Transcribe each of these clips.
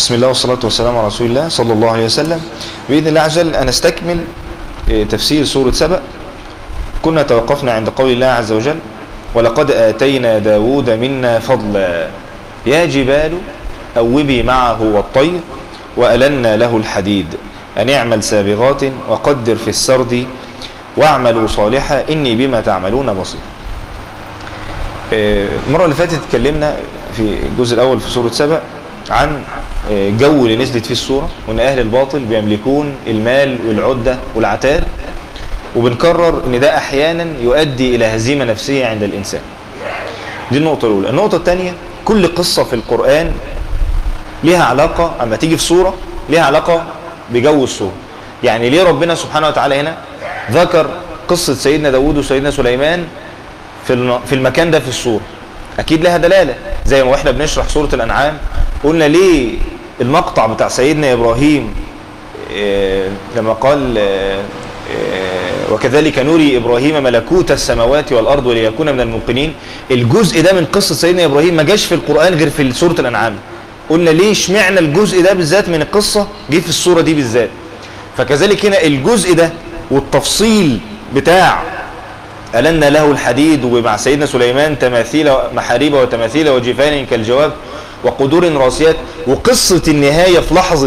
بسم الله والصلاة والسلام على رسول الله صلى الله عليه وسلم بإذن الله عز وجل أنستكمل تفسير سورة سبأ كنا توقفنا عند قول الله عز وجل ولقد آتينا داود منا فضلا يا جبال أوبي معه والطير وألنا له الحديد أن اعمل سابغات وقدر في السرد واعملوا صالحا إني بما تعملون بصير المرة اللي فاتت اتكلمنا في الجزء الأول في سورة سبأ عن جو اللي نزلت فيه السورة وان اهل الباطل بيملكون المال والعدة والعتاد وبنكرر ان ده احيانا يؤدي الى هزيمة نفسية عند الانسان دي النقطة الاولى النقطة الثانية كل قصة في القرآن ليها علاقة اما تيجي في سورة ليها علاقة بجو السورة يعني ليه ربنا سبحانه وتعالى هنا ذكر قصة سيدنا داود وسيدنا سليمان في في المكان ده في السورة اكيد لها دلالة زي ما واحنا بنشرح سورة الانعام قلنا ليه المقطع بتاع سيدنا ابراهيم إيه لما قال إيه وكذلك نري ابراهيم ملكوت السماوات والارض وليكون من الموقنين الجزء ده من قصة سيدنا ابراهيم ما جاش في القرآن غير في سورة الانعام قلنا ليه اشمعنى الجزء ده بالذات من القصة جه في السورة دي بالذات فكذلك هنا الجزء ده والتفصيل بتاع ألنا له الحديد ومع سيدنا سليمان تماثيل محاريب وتماثيل وجفان كالجواب وقدور راسيات وقصة النهاية في لحظة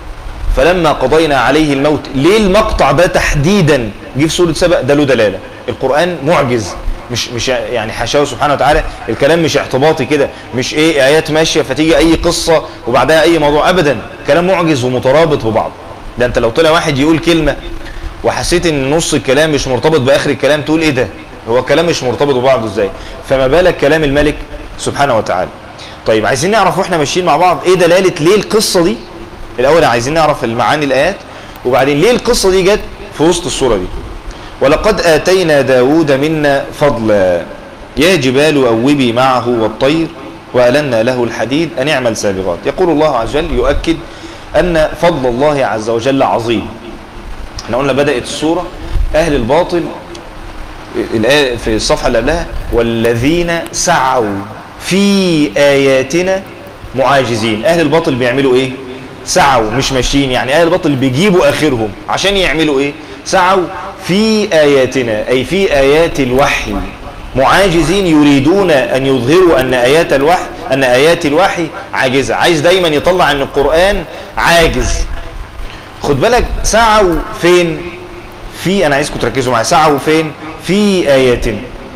فلما قضينا عليه الموت ليه المقطع ده تحديدا جه في سورة سبأ ده له دلالة القرآن معجز مش مش يعني حاشاه سبحانه وتعالى الكلام مش اعتباطي كده مش ايه ايات ماشيه فتيجي اي قصه وبعدها اي موضوع ابدا كلام معجز ومترابط ببعض ده انت لو طلع واحد يقول كلمه وحسيت ان نص الكلام مش مرتبط باخر الكلام تقول ايه ده هو الكلام مش مرتبط ببعضه ازاي فما بالك كلام الملك سبحانه وتعالى طيب عايزين نعرف واحنا ماشيين مع بعض ايه دلاله ليه القصه دي الاول عايزين نعرف المعاني الايات وبعدين ليه القصه دي جت في وسط السوره دي ولقد اتينا داود منا فضلا يا جبال اوبي معه والطير والنا له الحديد ان اعمل سابغات يقول الله عز وجل يؤكد ان فضل الله عز وجل عظيم احنا قلنا بدات السوره اهل الباطل الآية في الصفحة اللي قبلها والذين سعوا في آياتنا معاجزين أهل الباطل بيعملوا إيه سعوا مش ماشيين يعني أهل الباطل بيجيبوا آخرهم عشان يعملوا إيه سعوا في آياتنا أي في آيات الوحي معاجزين يريدون أن يظهروا أن آيات الوحي أن آيات الوحي عاجزة عايز دايما يطلع أن القرآن عاجز خد بالك سعوا فين في أنا عايزكم تركزوا معايا سعوا فين في آياتنا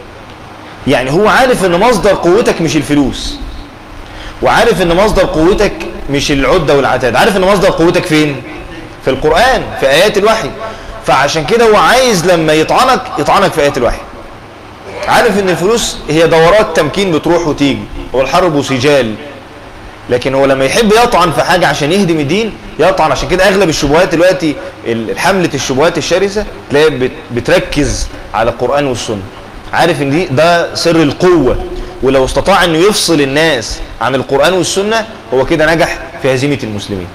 يعني هو عارف ان مصدر قوتك مش الفلوس وعارف ان مصدر قوتك مش العدة والعتاد عارف ان مصدر قوتك فين في القرآن في آيات الوحي فعشان كده هو عايز لما يطعنك يطعنك في آيات الوحي عارف ان الفلوس هي دورات تمكين بتروح وتيجي والحرب سجال لكن هو لما يحب يطعن في حاجة عشان يهدم الدين يطعن عشان كده اغلب الشبهات دلوقتي حملة الشبهات الشرسة تلاقي بتركز على القرآن والسنة عارف ان دي ده سر القوة ولو استطاع انه يفصل الناس عن القرآن والسنة هو كده نجح في هزيمة المسلمين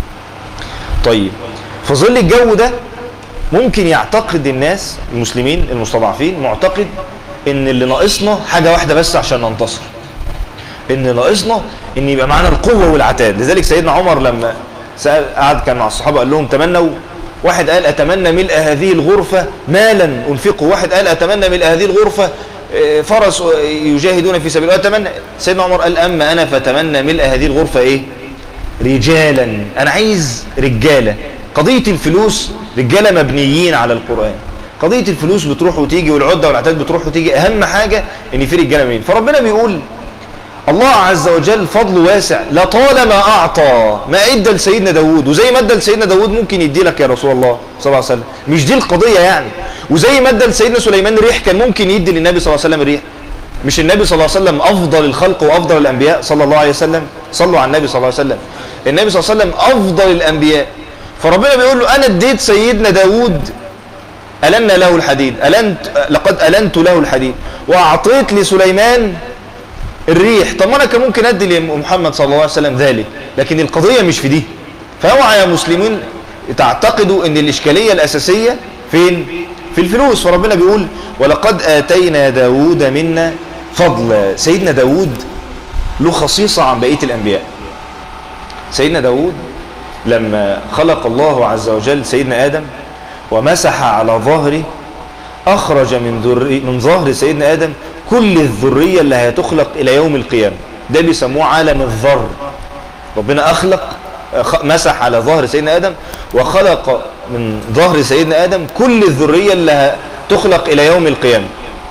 طيب في ظل الجو ده ممكن يعتقد الناس المسلمين المستضعفين معتقد ان اللي ناقصنا حاجة واحدة بس عشان ننتصر ان ناقصنا ان يبقى معانا القوة والعتاد لذلك سيدنا عمر لما سأل قعد كان مع الصحابة قال لهم تمنوا واحد قال أتمنى ملء هذه الغرفة مالا أنفقه واحد قال أتمنى ملء هذه الغرفة فرس يجاهدون في سبيل الله أتمنى سيدنا عمر قال أما أنا فتمنى ملء هذه الغرفة إيه رجالا أنا عايز رجالة قضية الفلوس رجالة مبنيين على القرآن قضية الفلوس بتروح وتيجي والعدة والعتاد بتروح وتيجي أهم حاجة إن في رجالة مين فربنا بيقول الله عز وجل فضل واسع لطالما أعطى ما ادى لسيدنا داود وزي ما ادى لسيدنا داود ممكن يدي لك يا رسول الله صلى الله عليه وسلم مش دي القضية يعني وزي ما ادى لسيدنا سليمان ريح كان ممكن يدي للنبي صلى الله عليه وسلم ريح مش النبي صلى الله عليه وسلم أفضل الخلق وأفضل الأنبياء صلى الله عليه وسلم صلوا على النبي صلى الله عليه وسلم النبي صلى الله عليه وسلم أفضل الأنبياء فربنا بيقول له أنا اديت سيدنا داود ألنا له الحديد ألنت لقد ألنت له الحديد وأعطيت لسليمان الريح طب ما انا كان ممكن ادي لمحمد صلى الله عليه وسلم ذلك لكن القضية مش في دي فاوعى يا مسلمين تعتقدوا ان الاشكالية الاساسية فين في الفلوس فربنا بيقول ولقد اتينا داود منا فضلا سيدنا داود له خصيصة عن بقية الانبياء سيدنا داود لما خلق الله عز وجل سيدنا آدم ومسح على ظهره أخرج من, ذري من ظهر سيدنا آدم كل الذرية اللي هتخلق إلى يوم القيامة ده بيسموه عالم الذر ربنا أخلق مسح على ظهر سيدنا آدم وخلق من ظهر سيدنا آدم كل الذرية اللي تخلق إلى يوم القيامة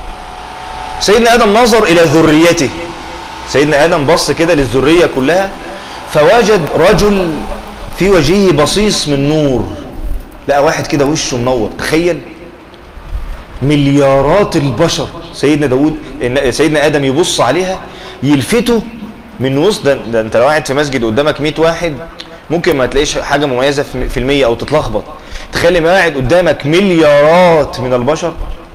سيدنا آدم نظر إلى ذريته سيدنا آدم بص كده للذرية كلها فوجد رجل في وجهه بصيص من نور لقى واحد كده وشه منور تخيل مليارات البشر سيدنا داود سيدنا آدم يبص عليها يلفته من وسط ده, ده انت لو قاعد في مسجد قدامك 100 واحد ممكن ما تلاقيش حاجة مميزة في المية او تتلخبط تخيل لما قاعد قدامك مليارات من البشر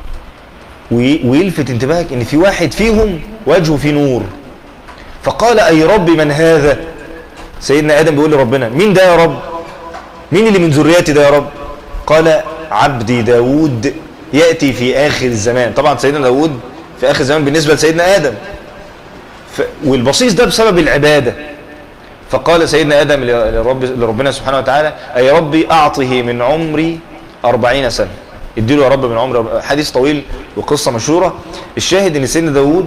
ويلفت انتباهك ان في واحد فيهم وجهه فيه نور فقال اي رب من هذا سيدنا ادم بيقول لربنا مين ده يا رب مين اللي من ذريتي ده يا رب قال عبدي داود يأتي في آخر الزمان طبعا سيدنا داود في آخر الزمان بالنسبة لسيدنا آدم ف... والبصيص ده بسبب العبادة فقال سيدنا آدم لرب... لربنا سبحانه وتعالى أي ربي أعطه من عمري أربعين سنة اديله يا رب من عمري حديث طويل وقصة مشهورة الشاهد ان سيدنا داود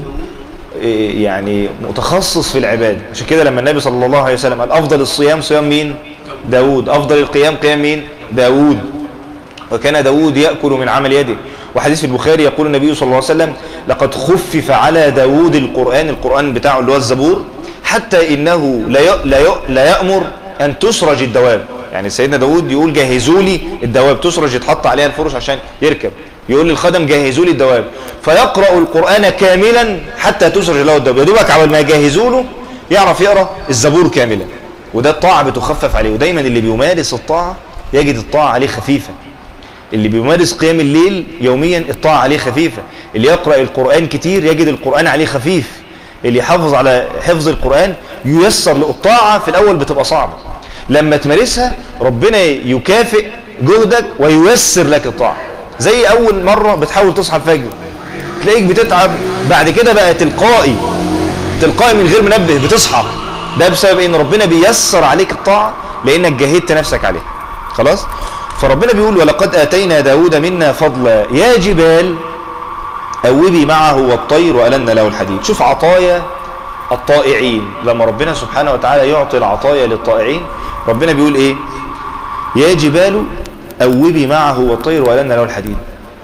يعني متخصص في العبادة عشان كده لما النبي صلى الله عليه وسلم قال أفضل الصيام صيام مين داود أفضل القيام قيام مين داود وكان داود يأكل من عمل يده وحديث في البخاري يقول النبي صلى الله عليه وسلم لقد خفف على داود القرآن القرآن بتاعه اللي هو الزبور حتى إنه لا لا لا يأمر أن تسرج الدواب يعني سيدنا داود يقول جهزوا لي الدواب تسرج يتحط عليها الفرش عشان يركب يقول للخدم جهزوا لي الدواب فيقرأ القرآن كاملا حتى تسرج له الدواب يدوبك عبال ما يجهزوا له يعرف يقرأ الزبور كاملا وده الطاعة بتخفف عليه ودايما اللي بيمارس الطاعة يجد الطاعة عليه خفيفة اللي بيمارس قيام الليل يوميا الطاعة عليه خفيفة اللي يقرأ القرآن كتير يجد القرآن عليه خفيف اللي يحافظ على حفظ القرآن ييسر له الطاعة في الأول بتبقى صعبة لما تمارسها ربنا يكافئ جهدك وييسر لك الطاعة زي أول مرة بتحاول تصحى الفجر تلاقيك بتتعب بعد كده بقى تلقائي تلقائي من غير منبه بتصحى ده بسبب ان ربنا بيسر عليك الطاعة لانك جهدت نفسك عليها خلاص فربنا بيقول ولقد آتينا داود منا فضلا يا جبال أوبي معه والطير وألنا له الحديد شوف عطايا الطائعين لما ربنا سبحانه وتعالى يعطي العطايا للطائعين ربنا بيقول ايه يا جبال أوبي معه والطير وألنا له الحديد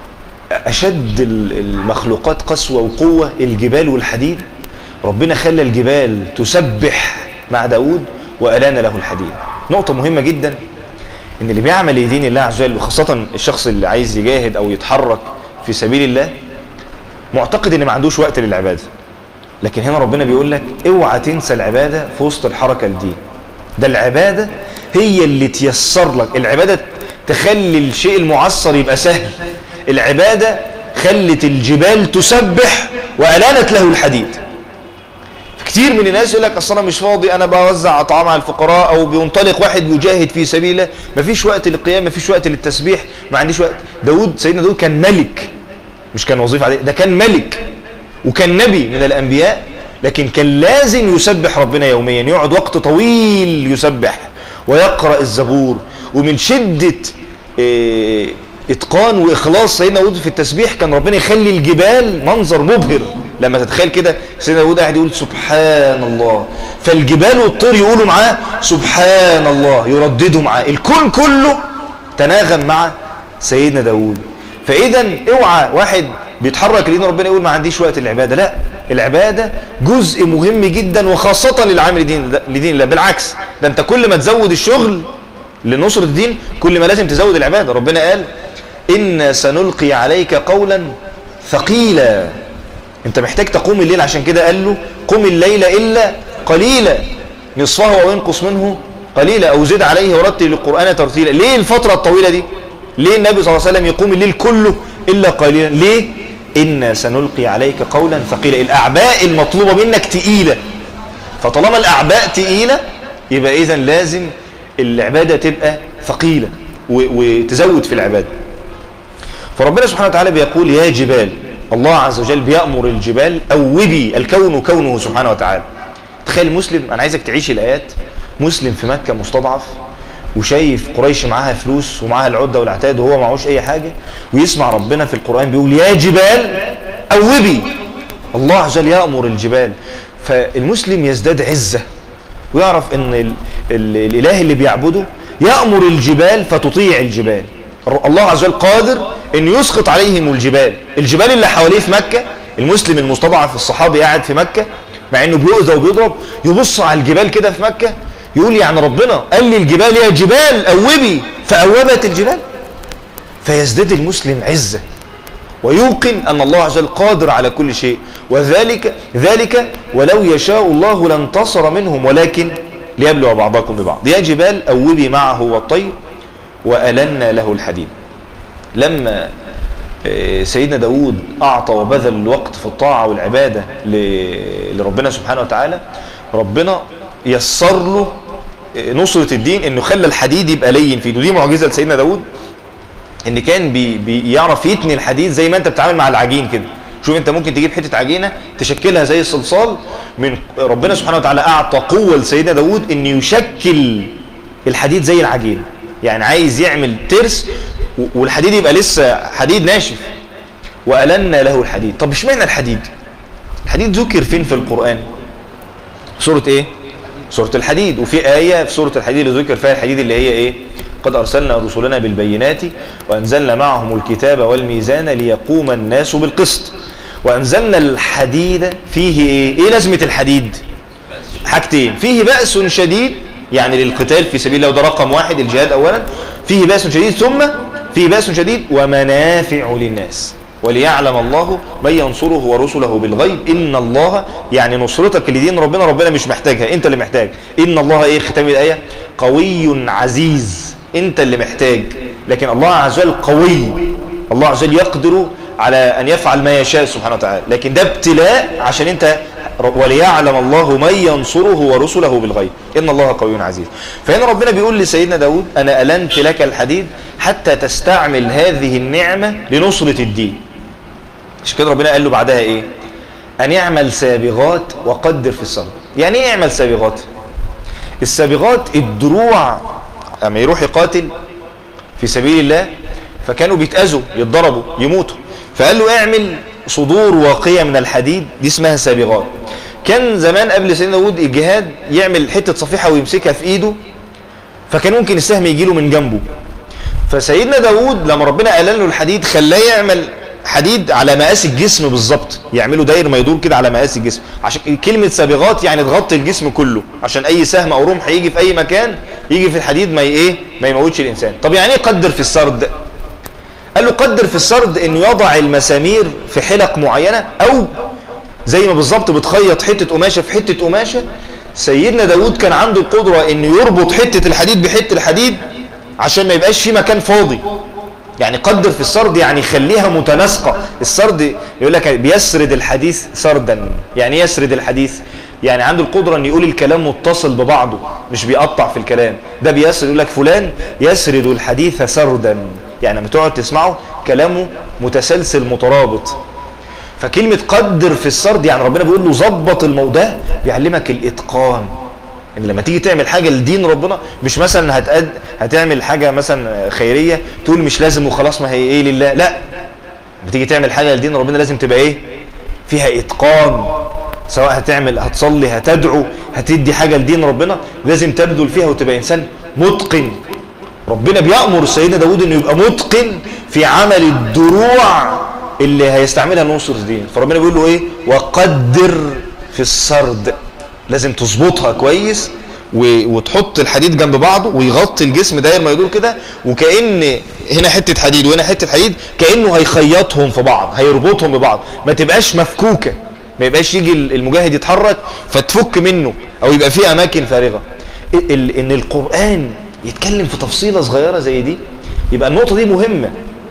أشد المخلوقات قسوة وقوة الجبال والحديد ربنا خلى الجبال تسبح مع داود وألان له الحديد نقطة مهمة جدا ان اللي بيعمل لدين الله عز وجل وخاصة الشخص اللي عايز يجاهد او يتحرك في سبيل الله معتقد ان ما عندوش وقت للعبادة لكن هنا ربنا بيقول لك اوعى تنسى العبادة في وسط الحركة دي ده العبادة هي اللي تيسر لك العبادة تخلي الشيء المعسر يبقى سهل العبادة خلت الجبال تسبح وألانت له الحديد كتير من الناس يقول لك اصل انا مش فاضي انا بوزع طعام على الفقراء او بينطلق واحد يجاهد في سبيل الله مفيش وقت للقيام مفيش وقت للتسبيح ما عنديش وقت داود سيدنا داود كان ملك مش كان وظيفه عاديه ده كان ملك وكان نبي من الانبياء لكن كان لازم يسبح ربنا يوميا يقعد وقت طويل يسبح ويقرا الزبور ومن شده إيه اتقان واخلاص سيدنا داود في التسبيح كان ربنا يخلي الجبال منظر مبهر لما تتخيل كده سيدنا داود قاعد يقول سبحان الله فالجبال والطير يقولوا معاه سبحان الله يرددوا معاه الكون كله تناغم مع سيدنا داود فاذا اوعى واحد بيتحرك لان ربنا يقول ما عنديش وقت للعباده لا العباده جزء مهم جدا وخاصه للعامل لدين لدين الله بالعكس ده انت كل ما تزود الشغل لنصر الدين كل ما لازم تزود العباده ربنا قال إن سنلقي عليك قولا ثقيلا انت محتاج تقوم الليل عشان كده قال له قم الليل إلا قليلا نصفه أو ينقص منه قليلا أو زد عليه ورتل القرآن ترتيلا ليه الفترة الطويلة دي ليه النبي صلى الله عليه وسلم يقوم الليل كله إلا قليلا ليه إنا سنلقي عليك قولا ثقيلا الأعباء المطلوبة منك تقيلة فطالما الأعباء تقيلة يبقى إذا لازم العبادة تبقى ثقيلة وتزود في العبادة فربنا سبحانه وتعالى بيقول يا جبال الله عز وجل بيأمر الجبال أوبي الكون كونه سبحانه وتعالى تخيل مسلم أنا عايزك تعيش الآيات مسلم في مكة مستضعف وشايف قريش معاها فلوس ومعاها العدة والعتاد وهو معهوش اي حاجة ويسمع ربنا في القرآن بيقول يا جبال اوبي الله عز وجل يأمر الجبال فالمسلم يزداد عزة ويعرف ان ال ال الاله اللي بيعبده يأمر الجبال فتطيع الجبال الله عز وجل قادر ان يسقط عليهم الجبال الجبال اللي حواليه في مكة المسلم المستضعف الصحابي قاعد في مكة مع انه بيؤذى وبيضرب يبص على الجبال كده في مكة يقول يعني ربنا قال لي الجبال يا جبال أوبي فأوبت الجبال فيزداد المسلم عزة ويوقن أن الله عز وجل قادر على كل شيء وذلك ذلك ولو يشاء الله لانتصر منهم ولكن ليبلو بعضكم ببعض يا جبال أوبي معه والطير وألنا له الحديد لما سيدنا داود أعطى وبذل الوقت في الطاعة والعبادة لربنا سبحانه وتعالى ربنا يسر له نصرة الدين انه خلى الحديد يبقى لين في ايده دي معجزة لسيدنا داود ان كان بي بيعرف يتني الحديد زي ما انت بتتعامل مع العجين كده شوف انت ممكن تجيب حتة عجينة تشكلها زي الصلصال من ربنا سبحانه وتعالى اعطى قوة لسيدنا داود ان يشكل الحديد زي العجين يعني عايز يعمل ترس والحديد يبقى لسه حديد ناشف وألنا له الحديد طب اشمعنى الحديد الحديد ذكر فين في القرآن سورة ايه سورة الحديد وفي آية في سورة الحديد اللي ذكر فيها الحديد اللي هي ايه قد أرسلنا رسلنا بالبينات وأنزلنا معهم الكتاب والميزان ليقوم الناس بالقسط وأنزلنا الحديد فيه ايه ايه لازمة الحديد حاجتين فيه بأس شديد يعني للقتال في سبيل الله وده رقم واحد الجهاد أولا فيه بأس شديد ثم فيه بأس شديد ومنافع للناس وليعلم الله من ينصره ورسله بالغيب إن الله يعني نصرتك لدين ربنا ربنا مش محتاجها انت اللي محتاج إن الله ايه ختام الآية قوي عزيز انت اللي محتاج لكن الله عز وجل قوي الله عز وجل يقدر على أن يفعل ما يشاء سبحانه وتعالى لكن ده ابتلاء عشان انت وليعلم الله من ينصره ورسله بالغيب إن الله قوي عزيز فهنا ربنا بيقول لسيدنا داود أنا ألنت لك الحديد حتى تستعمل هذه النعمة لنصرة الدين مش كده ربنا قال له بعدها ايه ان يعمل سابغات وقدر في الصلاة يعني ايه يعمل سابغات السابغات الدروع اما يروح يقاتل في سبيل الله فكانوا بيتأذوا يتضربوا يموتوا فقال له اعمل صدور واقية من الحديد دي اسمها سابغات كان زمان قبل سيدنا داود الجهاد يعمل حتة صفيحة ويمسكها في ايده فكان ممكن السهم يجي له من جنبه فسيدنا داود لما ربنا قال له الحديد خلاه يعمل حديد على مقاس الجسم بالظبط يعملوا داير ما يدور كده على مقاس الجسم عشان كلمة سابغات يعني تغطي الجسم كله عشان اي سهم او رمح يجي في اي مكان يجي في الحديد ما ايه ما يموتش الانسان طب يعني ايه قدر في السرد قال له قدر في السرد انه يضع المسامير في حلق معينة او زي ما بالظبط بتخيط حتة قماشة في حتة قماشة سيدنا داود كان عنده القدرة انه يربط حتة الحديد بحتة الحديد عشان ما يبقاش في مكان فاضي يعني قدر في السرد يعني يخليها متناسقة السرد يقول لك بيسرد الحديث سردا يعني يسرد الحديث يعني عنده القدرة ان يقول الكلام متصل ببعضه مش بيقطع في الكلام ده بيسرد يقول لك فلان يسرد الحديث سردا يعني لما تقعد تسمعه كلامه متسلسل مترابط فكلمة قدر في السرد يعني ربنا بيقول له ظبط الموضوع بيعلمك الاتقان ان لما تيجي تعمل حاجة لدين ربنا مش مثلا هتقد هتعمل حاجة مثلا خيرية تقول مش لازم وخلاص ما هي ايه لله لا لما تيجي تعمل حاجة لدين ربنا لازم تبقى ايه فيها اتقان سواء هتعمل هتصلي هتدعو هتدي حاجة لدين ربنا لازم تبذل فيها وتبقى انسان متقن ربنا بيأمر سيدنا داود انه يبقى متقن في عمل الدروع اللي هيستعملها لنصر الدين فربنا بيقول له ايه وقدر في السرد لازم تظبطها كويس وتحط الحديد جنب بعضه ويغطي الجسم داير ما يدور كده وكأن هنا حتة حديد وهنا حتة حديد كأنه هيخيطهم في بعض هيربطهم ببعض ما تبقاش مفكوكة ما يبقاش يجي المجاهد يتحرك فتفك منه او يبقى فيه اماكن فارغة ان القرآن يتكلم في تفصيلة صغيرة زي دي يبقى النقطة دي مهمة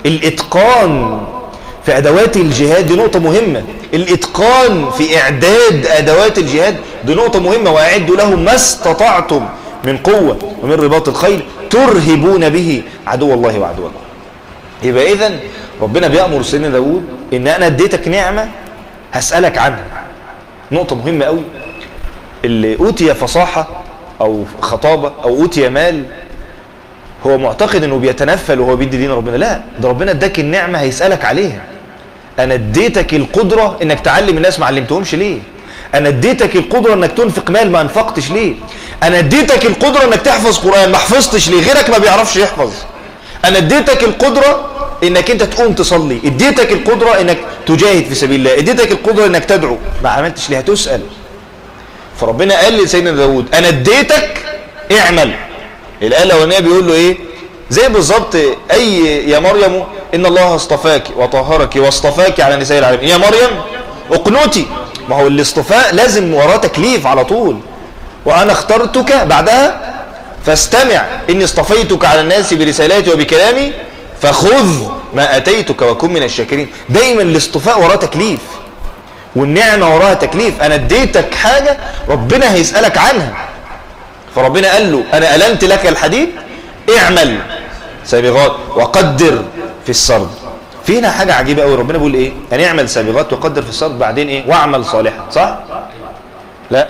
الاتقان في ادوات الجهاد دي نقطة مهمة الاتقان في اعداد ادوات الجهاد دي نقطة مهمة واعدوا لهم ما استطعتم من قوة ومن رباط الخيل ترهبون به عدو الله وعدو الله يبقى اذا ربنا بيأمر سيدنا داود ان انا اديتك نعمة هسألك عنها نقطة مهمة قوي اللي اوتي فصاحة او خطابة او اوتي مال هو معتقد انه بيتنفل وهو بيدي دين ربنا لا ده ربنا اداك النعمة هيسألك عليها انا اديتك القدرة انك تعلم الناس ما علمتهمش ليه انا اديتك القدرة انك تنفق مال ما انفقتش ليه انا اديتك القدرة انك تحفظ قرآن ما حفظتش ليه غيرك ما بيعرفش يحفظ انا اديتك القدرة انك انت تقوم تصلي اديتك القدرة انك تجاهد في سبيل الله اديتك القدرة انك تدعو ما عملتش ليه هتسأل فربنا قال لسيدنا داود انا اديتك اعمل الآية الأولانية بيقول له ايه زي بالظبط اي يا مريم ان الله اصطفاك وطهرك واصطفاك على نساء العالمين يا مريم اقنتي ما هو الاصطفاء لازم وراه تكليف على طول وانا اخترتك بعدها فاستمع اني اصطفيتك على الناس برسالاتي وبكلامي فخذ ما اتيتك وكن من الشاكرين دايما الاصطفاء وراه تكليف والنعمه وراها تكليف انا اديتك حاجه ربنا هيسالك عنها فربنا قال له انا المت لك الحديد اعمل سابغات وقدر في السرد في هنا حاجه عجيبه قوي ربنا بيقول ايه ان اعمل سابغات وقدر في السرد بعدين ايه واعمل صالحا صح لا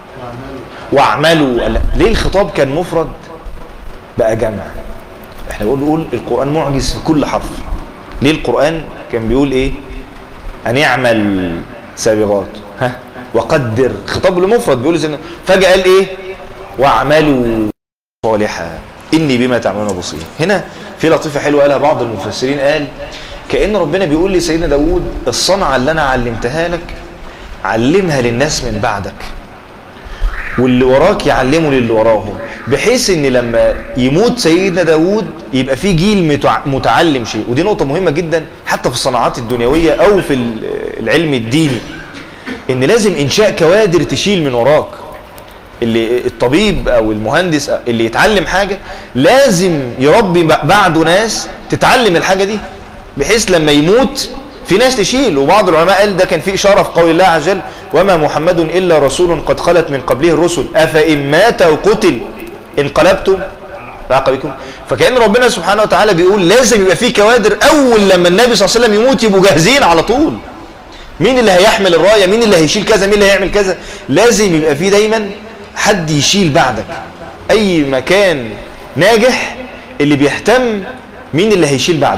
واعملوا لا. ليه الخطاب كان مفرد بقى جمع احنا بنقول نقول القران معجز في كل حرف ليه القران كان بيقول ايه ان يعمل سابغات ها وقدر خطاب لمفرد بيقول زي فجاه قال ايه واعملوا صالحا اني بما تعملون بصير هنا في لطيفه حلوه قالها بعض المفسرين قال كان ربنا بيقول لسيدنا داوود الصنعه اللي انا علمتها لك علمها للناس من بعدك واللي وراك يعلمه للي وراهم بحيث ان لما يموت سيدنا داود يبقى في جيل متعلم شيء ودي نقطة مهمة جدا حتى في الصناعات الدنيوية او في العلم الديني ان لازم انشاء كوادر تشيل من وراك اللي الطبيب او المهندس اللي يتعلم حاجة لازم يربي بعده ناس تتعلم الحاجة دي بحيث لما يموت في ناس تشيل وبعض العلماء قال ده كان في إشارة في قول الله عز وجل وما محمد إلا رسول قد خلت من قبله الرسل أفإن مات أو قتل انقلبتم بعقبكم فكأن ربنا سبحانه وتعالى بيقول لازم يبقى في كوادر أول لما النبي صلى الله عليه وسلم يموت يبقوا جاهزين على طول مين اللي هيحمل الراية مين اللي هيشيل كذا مين اللي هيعمل كذا لازم يبقى في دايما حد يشيل بعدك أي مكان ناجح اللي بيهتم مين اللي هيشيل بعده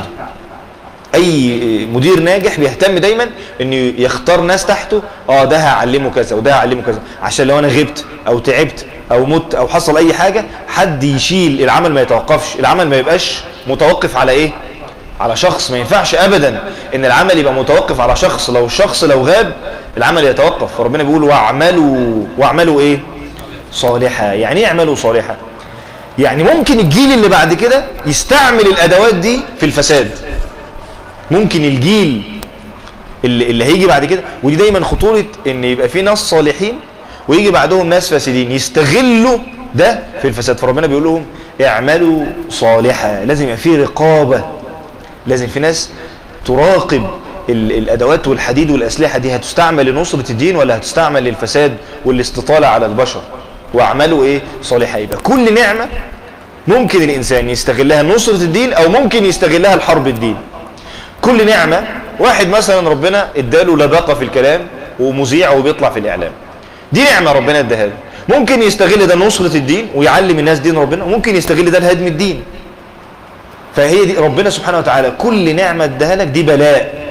اي مدير ناجح بيهتم دايما انه يختار ناس تحته اه ده هعلمه كذا وده هعلمه كذا عشان لو انا غبت او تعبت او مت او حصل اي حاجة حد يشيل العمل ما يتوقفش العمل ما يبقاش متوقف على ايه على شخص ما ينفعش ابدا ان العمل يبقى متوقف على شخص لو الشخص لو غاب العمل يتوقف فربنا بيقول واعملوا واعملوا ايه صالحا يعني ايه اعملوا صالحا يعني ممكن الجيل اللي بعد كده يستعمل الادوات دي في الفساد ممكن الجيل اللي, اللي هيجي بعد كده ودي دايما خطورة ان يبقى في ناس صالحين ويجي بعدهم ناس فاسدين يستغلوا ده في الفساد فربنا بيقول لهم اعملوا صالحا لازم يبقى في رقابة لازم في ناس تراقب الادوات والحديد والاسلحة دي هتستعمل لنصرة الدين ولا هتستعمل للفساد والاستطالة على البشر واعملوا ايه صالحا يبقى كل نعمة ممكن الانسان يستغلها لنصرة الدين او ممكن يستغلها لحرب الدين كل نعمة واحد مثلا ربنا اداله لباقة في الكلام ومذيع وبيطلع في الإعلام دي نعمة ربنا اداها له ممكن يستغل ده نصرة الدين ويعلم الناس دين ربنا وممكن يستغل ده لهدم الدين فهي دي ربنا سبحانه وتعالى كل نعمة اداها لك دي بلاء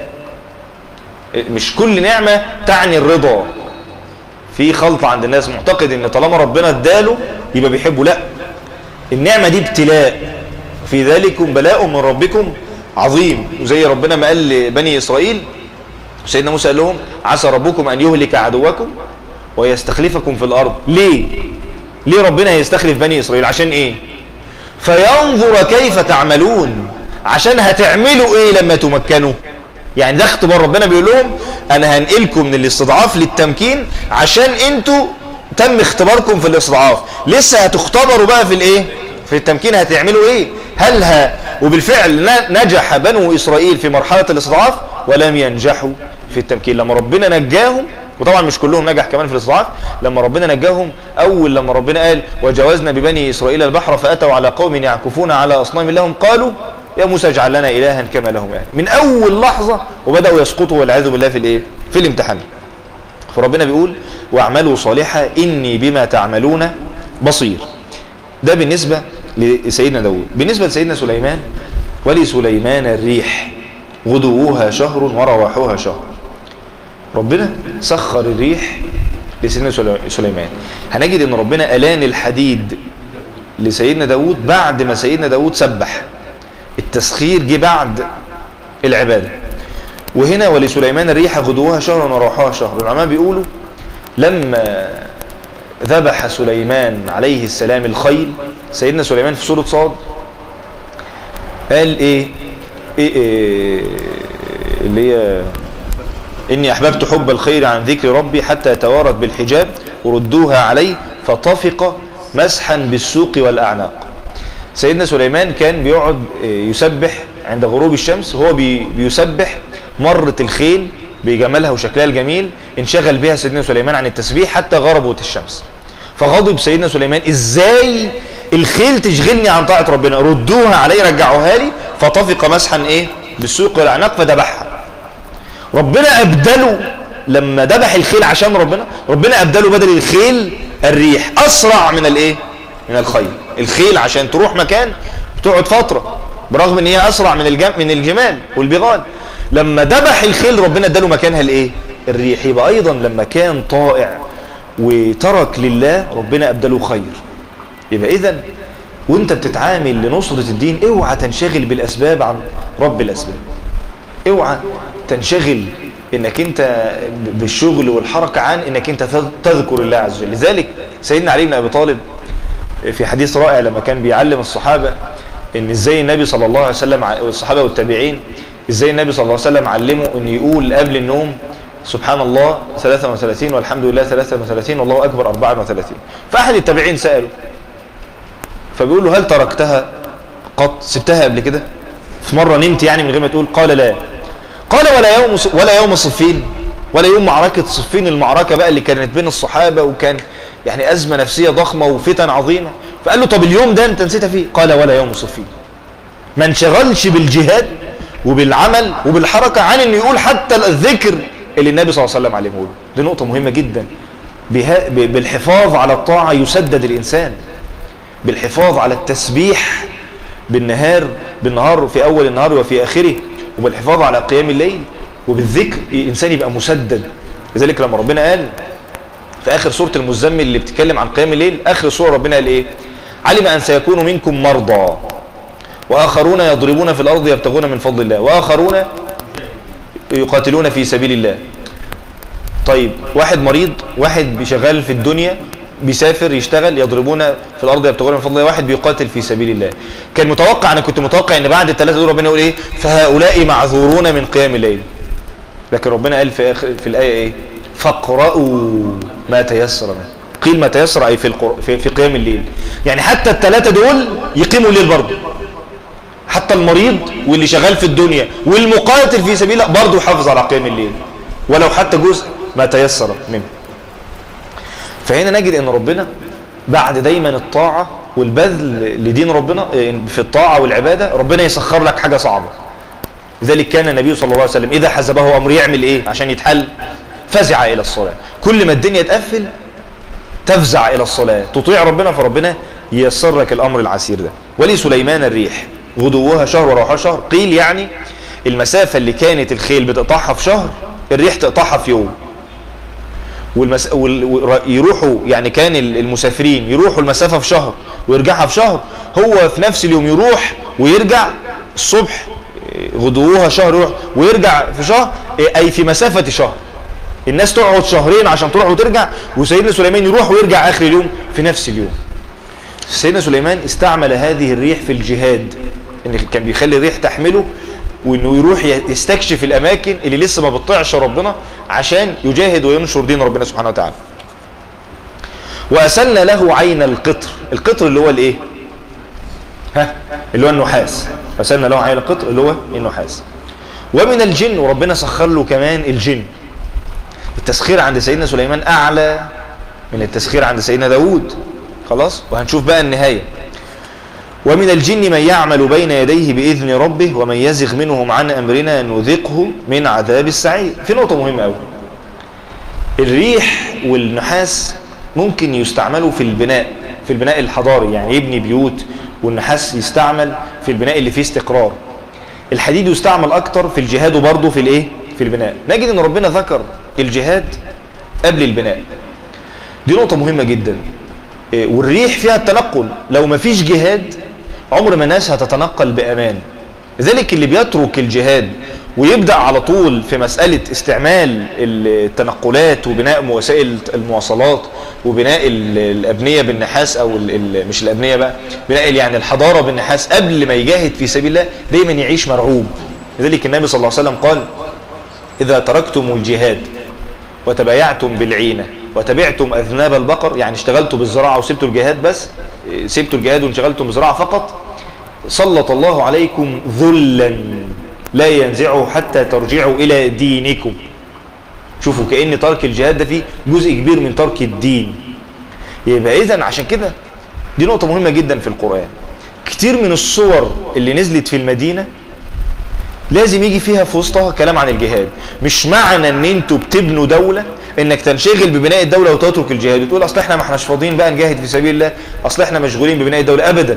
مش كل نعمة تعني الرضا في خلط عند الناس معتقد ان طالما ربنا اداله يبقى بيحبه لا النعمة دي ابتلاء في ذلكم بلاء من ربكم عظيم وزي ربنا ما قال لبني إسرائيل سيدنا موسى قال لهم عسى ربكم أن يهلك عدوكم ويستخلفكم في الأرض ليه؟ ليه ربنا يستخلف بني إسرائيل عشان إيه؟ فينظر كيف تعملون عشان هتعملوا إيه لما تمكنوا يعني ده اختبار ربنا بيقول لهم أنا هنقلكم من الاستضعاف للتمكين عشان انتوا تم اختباركم في الاستضعاف لسه هتختبروا بقى في الايه في التمكين هتعملوا ايه هل ها وبالفعل نجح بنو إسرائيل في مرحلة الاستضعاف ولم ينجحوا في التمكين لما ربنا نجاهم وطبعا مش كلهم نجح كمان في الاستضعاف لما ربنا نجاهم أول لما ربنا قال وجاوزنا ببني إسرائيل البحر فأتوا على قوم يعكفون على أصنام لهم قالوا يا موسى اجعل لنا إلها كما لهم إله من أول لحظة وبدأوا يسقطوا والعياذ بالله في الإيه في الامتحان فربنا بيقول واعملوا صالحا إني بما تعملون بصير ده بالنسبة لسيدنا داود بالنسبة لسيدنا سليمان ولسليمان الريح غدوها شهر ورواحها شهر ربنا سخر الريح لسيدنا سليمان هنجد ان ربنا ألان الحديد لسيدنا داود بعد ما سيدنا داود سبح التسخير جه بعد العبادة وهنا ولسليمان الريح غدوها شهر ورواحها شهر العلماء بيقولوا لما ذبح سليمان عليه السلام الخيل سيدنا سليمان في سورة صاد قال ايه, إيه, إيه اللي هي إني أحببت حب الخير عن ذكر ربي حتى يتوارد بالحجاب وردوها عليه فطفق مسحا بالسوق والأعناق سيدنا سليمان كان بيقعد يسبح عند غروب الشمس هو بي بيسبح مرة الخيل بجمالها وشكلها الجميل انشغل بها سيدنا سليمان عن التسبيح حتى غربت الشمس فغضب سيدنا سليمان ازاي الخيل تشغلني عن طاعة ربنا ردوها علي رجعوها لي فطفق مسحا ايه بالسوق والاعناق فذبحها ربنا ابدله لما ذبح الخيل عشان ربنا ربنا ابدله بدل الخيل الريح اسرع من الايه من الخيل الخيل عشان تروح مكان بتقعد فتره برغم ان هي اسرع من الجم من الجمال والبغال لما ذبح الخيل ربنا اداله مكانها الايه الريح يبقى ايضا لما كان طائع وترك لله ربنا ابدله خير يبقى اذا وانت بتتعامل لنصرة الدين اوعى تنشغل بالاسباب عن رب الاسباب اوعى تنشغل انك انت بالشغل والحركة عن انك انت تذكر الله عز وجل لذلك سيدنا علي بن ابي طالب في حديث رائع لما كان بيعلم الصحابة ان ازاي النبي صلى الله عليه وسلم والصحابة والتابعين ازاي النبي صلى الله عليه وسلم علمه ان يقول قبل النوم سبحان الله 33 والحمد لله 33 والله اكبر 34 فاحد التابعين سأله فبيقول له هل تركتها قط سبتها قبل كده في مرة نمت يعني من غير ما تقول قال لا قال ولا يوم ولا يوم صفين ولا يوم معركة صفين المعركة بقى اللي كانت بين الصحابة وكان يعني أزمة نفسية ضخمة وفتن عظيمة فقال له طب اليوم ده انت نسيتها فيه قال ولا يوم صفين ما انشغلش بالجهاد وبالعمل وبالحركة عن انه يقول حتى الذكر اللي النبي صلى الله عليه وسلم علمه له دي نقطة مهمة جدا بها بالحفاظ على الطاعة يسدد الإنسان بالحفاظ على التسبيح بالنهار بالنهار في أول النهار وفي آخره وبالحفاظ على قيام الليل وبالذكر الإنسان يبقى مسدد لذلك لما ربنا قال في آخر سورة المزمل اللي بتتكلم عن قيام الليل آخر سورة ربنا قال إيه علم أن سيكون منكم مرضى وآخرون يضربون في الأرض يبتغون من فضل الله وآخرون يقاتلون في سبيل الله طيب واحد مريض واحد بيشغال في الدنيا بيسافر يشتغل يضربون في الارض يبتغون من فضل الله واحد بيقاتل في سبيل الله كان متوقع انا كنت متوقع ان بعد الثلاثه دول ربنا يقول ايه فهؤلاء معذورون من قيام الليل لكن ربنا قال في اخر في الايه ايه فاقرأوا ما تيسر منه قيل ما تيسر اي في القر... في, في قيام الليل يعني حتى الثلاثه دول يقيموا الليل برضه حتى المريض واللي شغال في الدنيا والمقاتل في سبيل الله برضه يحافظ على قيام الليل ولو حتى جزء ما تيسر منه فهنا نجد ان ربنا بعد دايما الطاعة والبذل لدين ربنا في الطاعة والعبادة ربنا يسخر لك حاجة صعبة لذلك كان النبي صلى الله عليه وسلم إذا حزبه أمر يعمل إيه عشان يتحل فزع إلى الصلاة كل ما الدنيا تقفل تفزع إلى الصلاة تطيع ربنا فربنا ييسر لك الأمر العسير ده ولسليمان الريح غدوها شهر وروحها شهر قيل يعني المسافة اللي كانت الخيل بتقطعها في شهر الريح تقطعها في يوم والمس... وال... يروحوا يعني كان المسافرين يروحوا المسافة في شهر ويرجعها في شهر هو في نفس اليوم يروح ويرجع الصبح غدوها شهر يروح ويرجع في شهر أي في مسافة شهر الناس تقعد شهرين عشان تروح وترجع وسيدنا سليمان يروح ويرجع آخر اليوم في نفس اليوم سيدنا سليمان استعمل هذه الريح في الجهاد ان كان بيخلي الريح تحمله وانه يروح يستكشف الاماكن اللي لسه ما بتطيعش ربنا عشان يجاهد وينشر دين ربنا سبحانه وتعالى واسلنا له عين القطر القطر اللي هو الايه ها اللي هو النحاس واسلنا له عين القطر اللي هو النحاس ومن الجن وربنا سخر له كمان الجن التسخير عند سيدنا سليمان اعلى من التسخير عند سيدنا داود خلاص وهنشوف بقى النهايه ومن الجن من يعمل بين يديه بإذن ربه ومن يزغ منهم عن أمرنا نذقه من عذاب السعير في نقطة مهمة أوي الريح والنحاس ممكن يستعملوا في البناء في البناء الحضاري يعني يبني بيوت والنحاس يستعمل في البناء اللي فيه استقرار الحديد يستعمل اكتر في الجهاد وبرضه في الايه في البناء نجد ان ربنا ذكر الجهاد قبل البناء دي نقطة مهمة جدا إيه، والريح فيها التنقل لو ما فيش جهاد عمر ما الناس هتتنقل بأمان لذلك اللي بيترك الجهاد ويبدأ على طول في مسألة استعمال التنقلات وبناء وسائل المواصلات وبناء ال- الأبنية بالنحاس أو ال- ال- مش الأبنية بقى بناء يعني الحضارة بالنحاس قبل ما يجاهد في سبيل الله دايما يعيش مرعوب لذلك النبي صلى الله عليه وسلم قال إذا تركتم الجهاد وتبايعتم بالعينة وتبعتم أذناب البقر يعني اشتغلتوا بالزراعة وسبتوا الجهاد بس إيه، سبتوا الجهاد وانشغلتم بالزراعة فقط سلط الله عليكم ذلا لا ينزعه حتى ترجعوا إلى دينكم شوفوا كأن ترك الجهاد ده فيه جزء كبير من ترك الدين يبقى إذا عشان كده دي نقطة مهمة جدا في القرآن كتير من الصور اللي نزلت في المدينة لازم يجي فيها في وسطها كلام عن الجهاد مش معنى ان انتوا بتبنوا دولة انك تنشغل ببناء الدولة وتترك الجهاد وتقول اصل احنا ما احناش فاضيين بقى نجاهد في سبيل الله اصل احنا مشغولين ببناء الدولة ابدا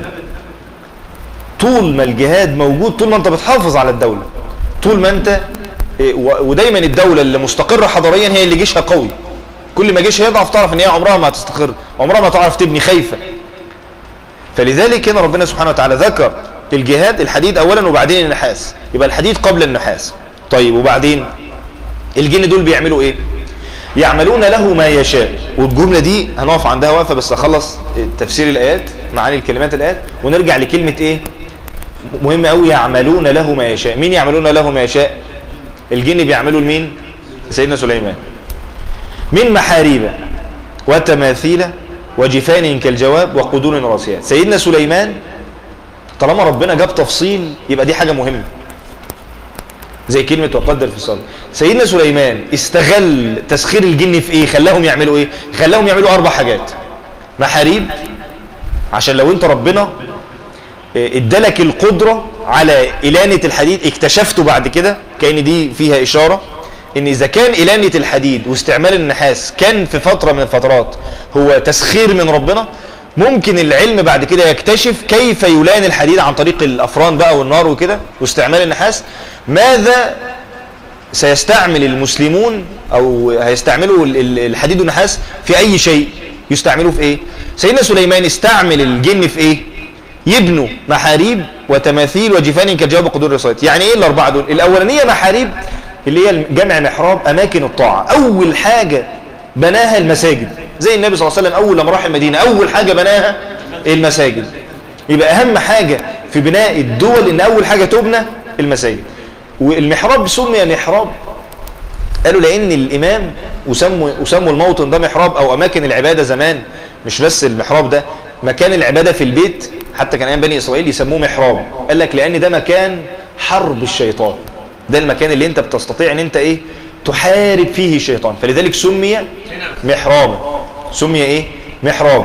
طول ما الجهاد موجود طول ما انت بتحافظ على الدولة طول ما انت إيه، و- ودايما الدولة اللي مستقرة حضاريا هي اللي جيشها قوي كل ما جيشها يضعف تعرف ان هي عمرها ما هتستقر عمرها ما تعرف تبني خايفة فلذلك هنا ربنا سبحانه وتعالى ذكر الجهاد الحديد اولا وبعدين النحاس يبقى الحديد قبل النحاس طيب وبعدين الجن دول بيعملوا ايه يعملون له ما يشاء والجملة دي هنقف عندها وقفة بس اخلص تفسير الايات معاني الكلمات الايات ونرجع لكلمة ايه مهم قوي يعملون له ما يشاء مين يعملون له ما يشاء الجن بيعملوا لمين سيدنا سليمان من محاريب وتماثيل وجفان كالجواب وقدور راسيات سيدنا سليمان طالما ربنا جاب تفصيل يبقى دي حاجة مهمة زي كلمة وقدر في الصلاة سيدنا سليمان استغل تسخير الجن في ايه خلاهم يعملوا ايه خلاهم يعملوا اربع حاجات محاريب عشان لو انت ربنا إيه، ادالك القدرة على إلانة الحديد اكتشفته بعد كده كأن دي فيها إشارة ان اذا كان إلانة الحديد واستعمال النحاس كان في فترة من الفترات هو تسخير من ربنا ممكن العلم بعد كده يكتشف كيف يلان الحديد عن طريق الافران بقى والنار وكده واستعمال النحاس ماذا سيستعمل المسلمون او هيستعملوا ال- ال- الحديد والنحاس في اي شيء يستعملوه في ايه سيدنا سليمان استعمل الجن في ايه يبنوا محاريب وتماثيل وجفان كالجواب وقدور الرصايد يعني ايه الاربعه دول الاولانيه محاريب اللي هي جمع محراب اماكن الطاعه اول حاجه بناها المساجد زي النبي صلى الله عليه وسلم اول لما راح المدينه اول حاجه بناها المساجد يبقى اهم حاجه في بناء الدول ان اول حاجه تبنى المساجد والمحراب سمي محراب قالوا لان الامام وسموا وسموا الموطن ده محراب او اماكن العباده زمان مش بس المحراب ده مكان العباده في البيت حتى كان ايام بني اسرائيل يسموه محراب قال لك لان ده مكان حرب الشيطان ده المكان اللي انت بتستطيع ان انت ايه تحارب فيه الشيطان فلذلك سمي محرابا سمي ايه محراب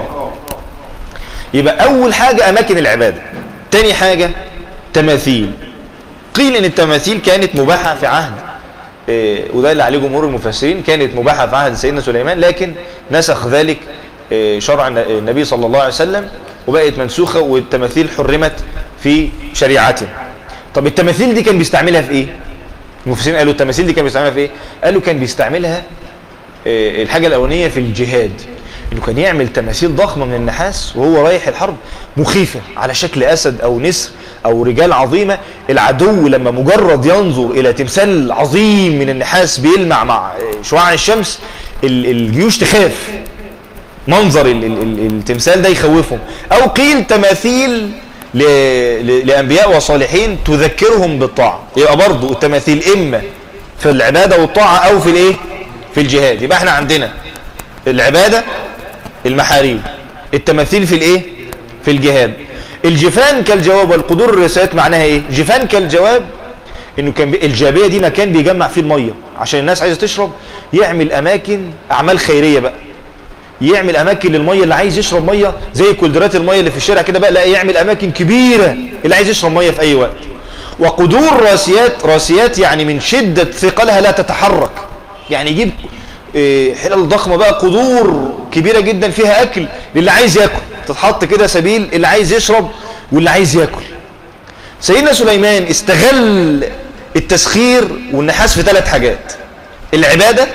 يبقى اول حاجه اماكن العباده تاني حاجه تماثيل قيل ان التماثيل كانت مباحه في عهد إيه، وده اللي عليه جمهور المفسرين كانت مباحه في عهد سيدنا سليمان لكن نسخ ذلك إيه، شرع الن- النبي صلى الله عليه وسلم وبقت منسوخه والتماثيل حرمت في شريعته طب التماثيل دي كان بيستعملها في ايه المفسرين قالوا التماثيل دي كان بيستعملها في ايه قالوا كان بيستعملها إيه، الحاجه الاولانيه في الجهاد انه كان يعمل تماثيل ضخمه من النحاس وهو رايح الحرب مخيفه على شكل اسد او نسر او رجال عظيمه العدو لما مجرد ينظر الى تمثال عظيم من النحاس بيلمع مع شعاع الشمس ال- الجيوش تخاف منظر ال- ال- ال- التمثال ده يخوفهم او قيل تماثيل ل... ل... لانبياء وصالحين تذكرهم بالطاعه يبقى برضو التماثيل اما في العباده والطاعه او في الايه في الجهاد يبقى احنا عندنا العباده المحاريب التماثيل في الايه في الجهاد الجفان كالجواب والقدور الرسالات معناها ايه جفان كالجواب انه كان بي... الجابيه دي مكان بيجمع فيه الميه عشان الناس عايزه تشرب يعمل اماكن اعمال خيريه بقى يعمل اماكن للميه اللي عايز يشرب ميه زي كولدرات الميه اللي في الشارع كده بقى لا يعمل اماكن كبيره اللي عايز يشرب ميه في اي وقت وقدور راسيات راسيات يعني من شده ثقلها لا تتحرك يعني يجيب إيه، حلل ضخمه بقى قدور كبيره جدا فيها اكل للي عايز ياكل تتحط كده سبيل اللي عايز يشرب واللي عايز ياكل سيدنا سليمان استغل التسخير والنحاس في ثلاث حاجات العبادة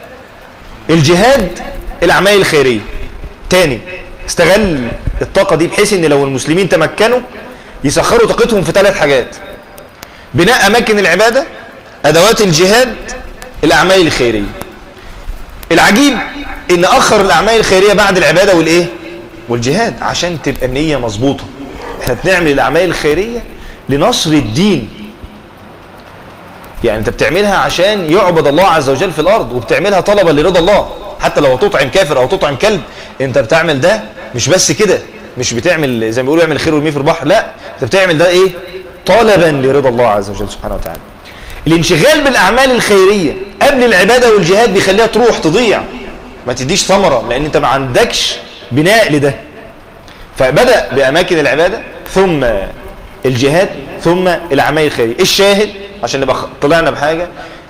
الجهاد الأعمال الخيرية تاني استغل الطاقة دي بحيث ان لو المسلمين تمكنوا يسخروا طاقتهم في ثلاث حاجات بناء أماكن العبادة أدوات الجهاد الأعمال الخيرية العجيب ان أخر الأعمال الخيرية بعد العبادة والإيه والجهاد عشان تبقى النية مظبوطة احنا بنعمل الأعمال الخيرية لنصر الدين يعني انت بتعملها عشان يعبد الله عز وجل في الأرض وبتعملها طلبا لرضا الله حتى لو تطعم كافر أو تطعم كلب انت بتعمل ده مش بس كده مش بتعمل زي ما بيقولوا اعمل خير ويرميه في البحر لا انت بتعمل ده ايه طلبا لرضا الله عز وجل سبحانه وتعالى الانشغال بالأعمال الخيرية قبل العبادة والجهاد بيخليها تروح تضيع ما تديش ثمرة لأن انت ما عندكش بناء لده فبدأ بأماكن العبادة ثم الجهاد ثم الأعمال الخيرية الشاهد عشان نبقى طلعنا بحاجة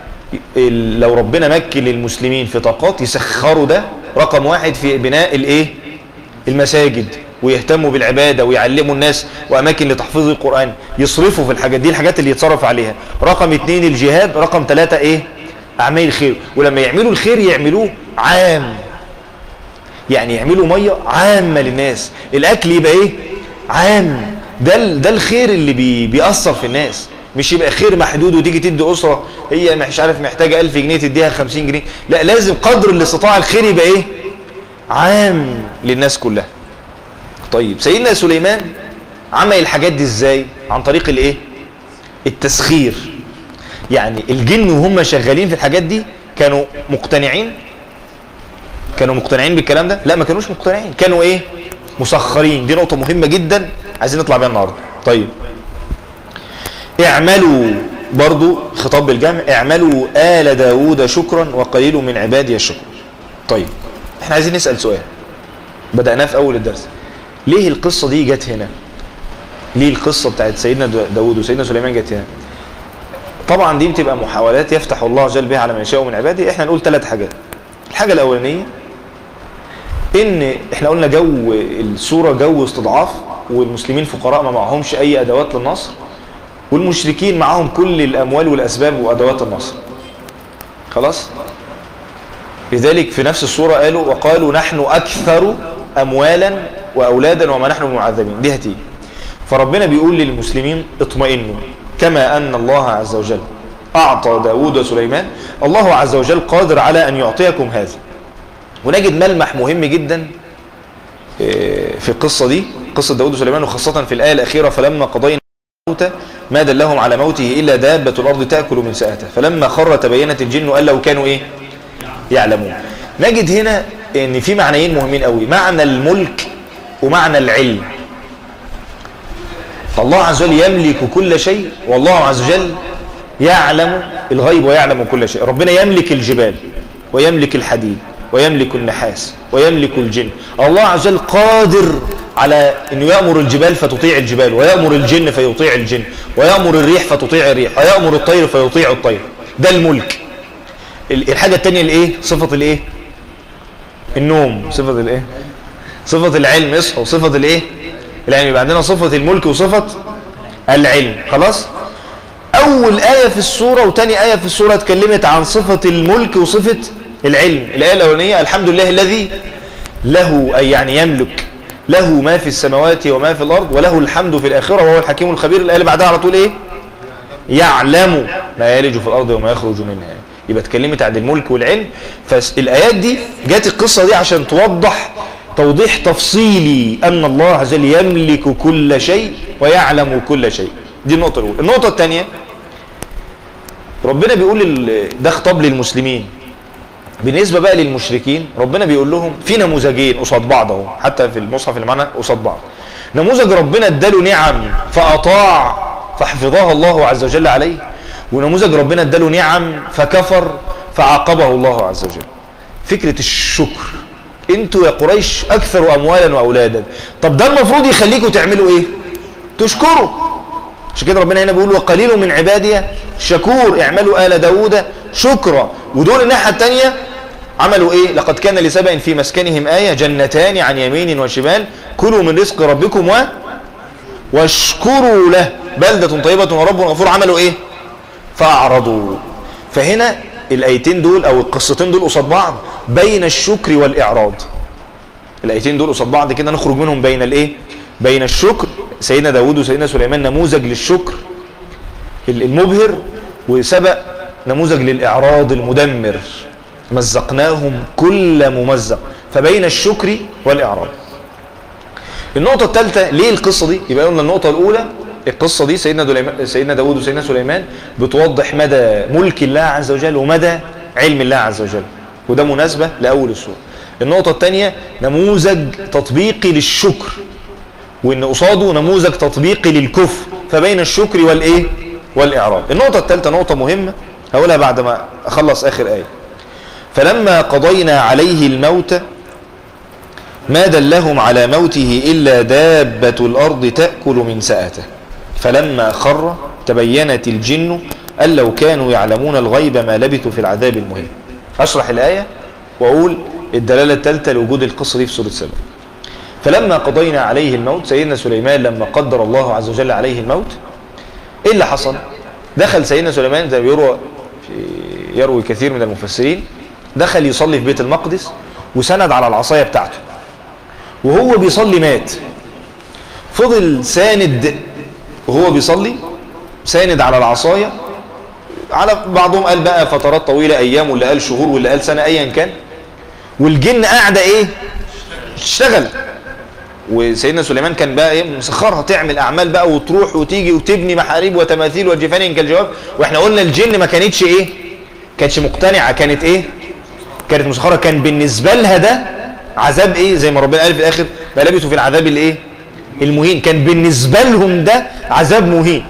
لو ربنا مكن للمسلمين في طاقات يسخروا ده رقم واحد في بناء الايه المساجد ويهتموا بالعبادة ويعلموا الناس وأماكن لتحفيظ القرآن يصرفوا في الحاجات دي الحاجات اللي يتصرف عليها رقم اتنين الجهاد رقم ثلاثة ايه أعمال الخير ولما يعملوا الخير يعملوه عام يعني يعملوا مية عامة للناس الأكل يبقى ايه عام ده ده الخير اللي بي بيأثر في الناس مش يبقى خير محدود وتيجي تدي أسرة هي مش عارف محتاجة 1000 جنيه تديها 50 جنيه لا لازم قدر الاستطاع الخير يبقى ايه عام للناس كلها طيب سيدنا سليمان عمل الحاجات دي ازاي عن طريق الايه التسخير يعني الجن وهم شغالين في الحاجات دي كانوا مقتنعين كانوا مقتنعين بالكلام ده لا ما كانوش مقتنعين كانوا ايه مسخرين دي نقطة مهمة جدا عايزين نطلع بيها النهاردة طيب اعملوا برضو خطاب بالجمع اعملوا آل داود شكرا وقليل من عبادي الشكر طيب احنا عايزين نسأل سؤال بدأناه في أول الدرس ليه القصة دي جت هنا ليه القصة بتاعت سيدنا داود وسيدنا سليمان جت هنا طبعا دي بتبقى محاولات يفتح الله جل بها على من يشاء من عباده احنا نقول ثلاث حاجات الحاجة الأولانية ان احنا قلنا جو السورة جو استضعاف والمسلمين فقراء ما معهمش اي ادوات للنصر والمشركين معهم كل الاموال والاسباب وادوات النصر خلاص لذلك في نفس السورة قالوا وقالوا نحن اكثر اموالا واولادا وما نحن معذبين دي هتيجي فربنا بيقول للمسلمين اطمئنوا كما ان الله عز وجل اعطى داود وسليمان الله عز وجل قادر على ان يعطيكم هذا ونجد ملمح مهم جدا في القصة دي قصة داود وسليمان وخاصة في الآية الأخيرة فلما قضينا الموت ما دلهم على موته إلا دابة الأرض تأكل من سأته فلما خر تبينت الجن قال لو كانوا إيه يعلمون نجد هنا ان في معنيين مهمين قوي معنى الملك ومعنى العلم الله عز وجل يملك كل شيء والله عز وجل يعلم الغيب ويعلم كل شيء ربنا يملك الجبال ويملك الحديد ويملك النحاس ويملك الجن الله عز وجل قادر على انه يأمر الجبال فتطيع الجبال ويأمر الجن فيطيع الجن ويأمر الريح فتطيع الريح ويأمر الطير فيطيع الطير ده الملك الحاجة التانية الايه صفة الايه النوم صفة الايه صفة العلم اصحوا صفة الايه العلم يبقى عندنا صفة الملك وصفة العلم خلاص اول آية في السورة وتاني آية في السورة اتكلمت عن صفة الملك وصفة العلم الآية الأولانية الحمد لله الذي له أي يعني يملك له ما في السماوات وما في الأرض وله الحمد في الآخرة وهو الحكيم الخبير الآية اللي بعدها على طول إيه يعلم ما يلج في الأرض وما يخرج منها يبقى اتكلمت عن الملك والعلم فالآيات دي جات القصة دي عشان توضح توضيح تفصيلي أن الله عز وجل يملك كل شيء ويعلم كل شيء دي النقطة الأولى النقطة الثانية ربنا بيقول ده خطاب للمسلمين بالنسبة بقى للمشركين ربنا بيقول لهم في نموذجين قصاد بعض اهو حتى في المصحف اللي معانا قصاد بعض نموذج ربنا اداله نعم فأطاع فحفظها الله عز وجل عليه ونموذج ربنا اداله نعم فكفر فعاقبه الله عز وجل فكرة الشكر انتوا يا قريش اكثر اموالا واولادا طب ده المفروض يخليكم تعملوا ايه تشكروا عشان كده ربنا هنا بيقول وقليل من عبادي شكور اعملوا آل داود شكرا ودول الناحية التانية عملوا ايه لقد كان لسبأ في مسكنهم آية جنتان عن يمين وشمال كلوا من رزق ربكم و واشكروا له بلدة طيبة ورب غفور عملوا ايه فأعرضوا فهنا الآيتين دول أو القصتين دول قصاد بعض بين الشكر والإعراض الآيتين دول قصاد بعض كده نخرج منهم بين الايه بين الشكر سيدنا داود وسيدنا سليمان نموذج للشكر المبهر وسبق نموذج للإعراض المدمر مزقناهم كل ممزق فبين الشكر والإعراض النقطة الثالثة ليه القصة دي يبقى قلنا النقطة الأولى القصة دي سيدنا, دليمان سيدنا داود وسيدنا سليمان بتوضح مدى ملك الله عز وجل ومدى علم الله عز وجل وده مناسبة لأول السورة النقطة الثانية نموذج تطبيقي للشكر وإن قصاده نموذج تطبيقي للكفر فبين الشكر والإيه والإعراض النقطة الثالثة نقطة مهمة هقولها بعد ما أخلص آخر آية فلما قضينا عليه الموت ما دلهم على موته إلا دابة الأرض تأكل من سأته فلما خر تبينت الجن أن لو كانوا يعلمون الغيب ما لبثوا في العذاب المهم أشرح الآية وأقول الدلالة الثالثة لوجود القصة دي في سورة سبع فلما قضينا عليه الموت سيدنا سليمان لما قدر الله عز وجل عليه الموت ايه اللي حصل دخل سيدنا سليمان زي ما يروى يروي كثير من المفسرين دخل يصلي في بيت المقدس وسند على العصاية بتاعته وهو بيصلي مات فضل ساند وهو بيصلي ساند على العصاية على بعضهم قال بقى فترات طويلة ايام واللي قال شهور واللي قال سنة ايا كان والجن قاعدة ايه تشتغل وسيدنا سليمان كان بقى ايه مسخرها تعمل اعمال بقى وتروح وتيجي وتبني محاريب وتماثيل وجفان كالجواب واحنا قلنا الجن ما كانتش ايه كانتش مقتنعة كانت ايه كانت مسخرة كان بالنسبة لها ده عذاب ايه زي ما ربنا قال في الاخر ما لبثوا في العذاب الايه المهين كان بالنسبة لهم ده عذاب مهين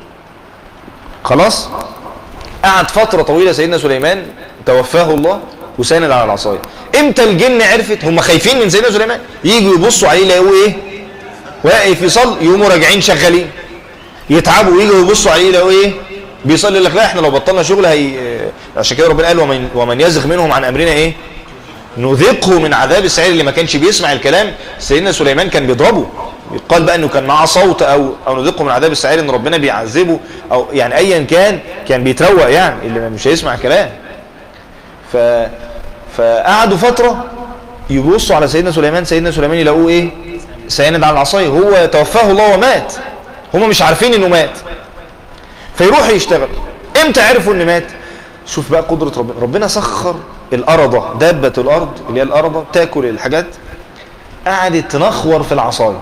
خلاص قعد فترة طويلة سيدنا سليمان توفاه الله وساند على العصاية امتى الجن عرفت هم خايفين من سيدنا سليمان يجوا يبصوا عليه يلاقوه ايه واقف يصلي يقوموا راجعين شغالين يتعبوا ويجوا يبصوا عليه يلاقوه ايه بيصلي لك لا احنا لو بطلنا شغل هي عشان كده ربنا قال ومن, ومن يزغ منهم عن امرنا ايه نذقه من عذاب السعير اللي ما كانش بيسمع الكلام سيدنا سليمان كان بيضربه يقال بقى انه كان معاه صوت او او نذقه من عذاب السعير ان ربنا بيعذبه او يعني ايا كان كان بيتروق يعني اللي مش هيسمع كلام ف فقعدوا فترة يبصوا على سيدنا سليمان سيدنا سليمان يلاقوه ايه سيند على العصاية هو توفاه الله ومات هم مش عارفين انه مات فيروح يشتغل امتى عرفوا انه مات شوف بقى قدرة ربنا ربنا سخر الأرضة دابة الأرض اللي هي الأرضة تاكل الحاجات قعدت تنخور في العصاية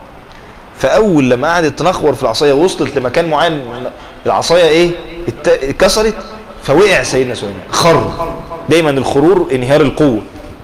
فأول لما قعدت تنخور في العصاية وصلت لمكان معين العصاية ايه اتكسرت فوقع سيدنا سليمان خر دايما الخرور انهيار القوة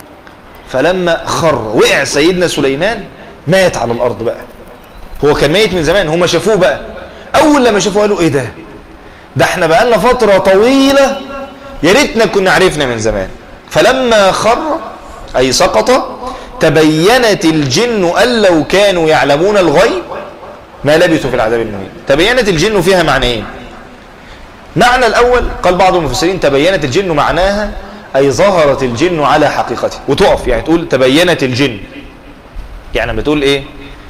فلما خر وقع سيدنا سليمان مات على الأرض بقى هو كان ميت من زمان هم شافوه بقى أول لما شافوه قالوا إيه ده ده احنا بقالنا فترة طويلة يا ريتنا كنا عرفنا من زمان فلما خر أي سقط تبينت الجن أن لو كانوا يعلمون الغيب ما لبثوا في العذاب المهين تبينت الجن فيها معنيين معنى الأول قال بعض المفسرين تبينت الجن معناها أي ظهرت الجن على حقيقته وتقف يعني تقول تبينت الجن يعني بتقول إيه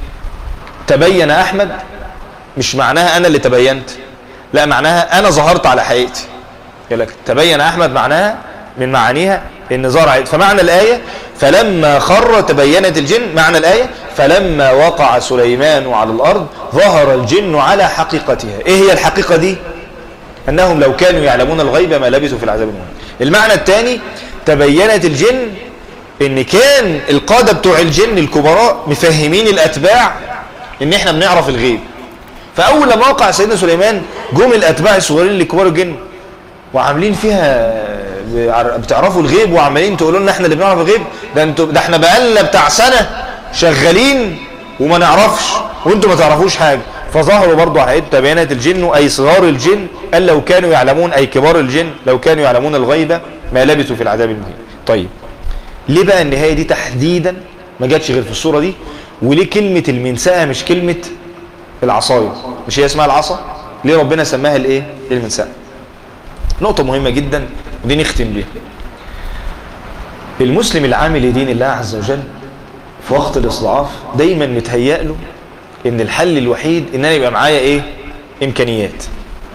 تبين أحمد مش معناها أنا اللي تبينت لا معناها أنا ظهرت على حقيقتي يقول لك تبين أحمد معناها من معانيها إن ظهر على فمعنى الآية فلما خر تبينت الجن معنى الآية فلما وقع سليمان على الأرض ظهر الجن على حقيقتها إيه هي الحقيقة دي أنهم لو كانوا يعلمون الغيب ما لبثوا في العذاب المهين المعنى الثاني تبينت الجن ان كان القادة بتوع الجن الكبراء مفهمين الاتباع ان احنا بنعرف الغيب فاول لما وقع سيدنا سليمان جم الاتباع الصغيرين لكبار الجن وعاملين فيها بتعرفوا الغيب وعمالين تقولوا لنا احنا اللي بنعرف الغيب ده انتوا ده احنا بقالنا بتاع سنه شغالين وما نعرفش وانتوا ما تعرفوش حاجه فظهروا برضو حقيقة تبينت الجن أي صغار الجن قال لو كانوا يعلمون أي كبار الجن لو كانوا يعلمون الغيبة ما لبثوا في العذاب المهين طيب ليه بقى النهاية دي تحديدا ما جاتش غير في الصورة دي وليه كلمة المنساء مش كلمة العصاية مش هي اسمها العصا ليه ربنا سماها الايه المنساء نقطة مهمة جدا ودي نختم بيها المسلم العامل لدين الله عز وجل في وقت الاستضعاف دايما متهيأ له ان الحل الوحيد ان انا يبقى معايا ايه امكانيات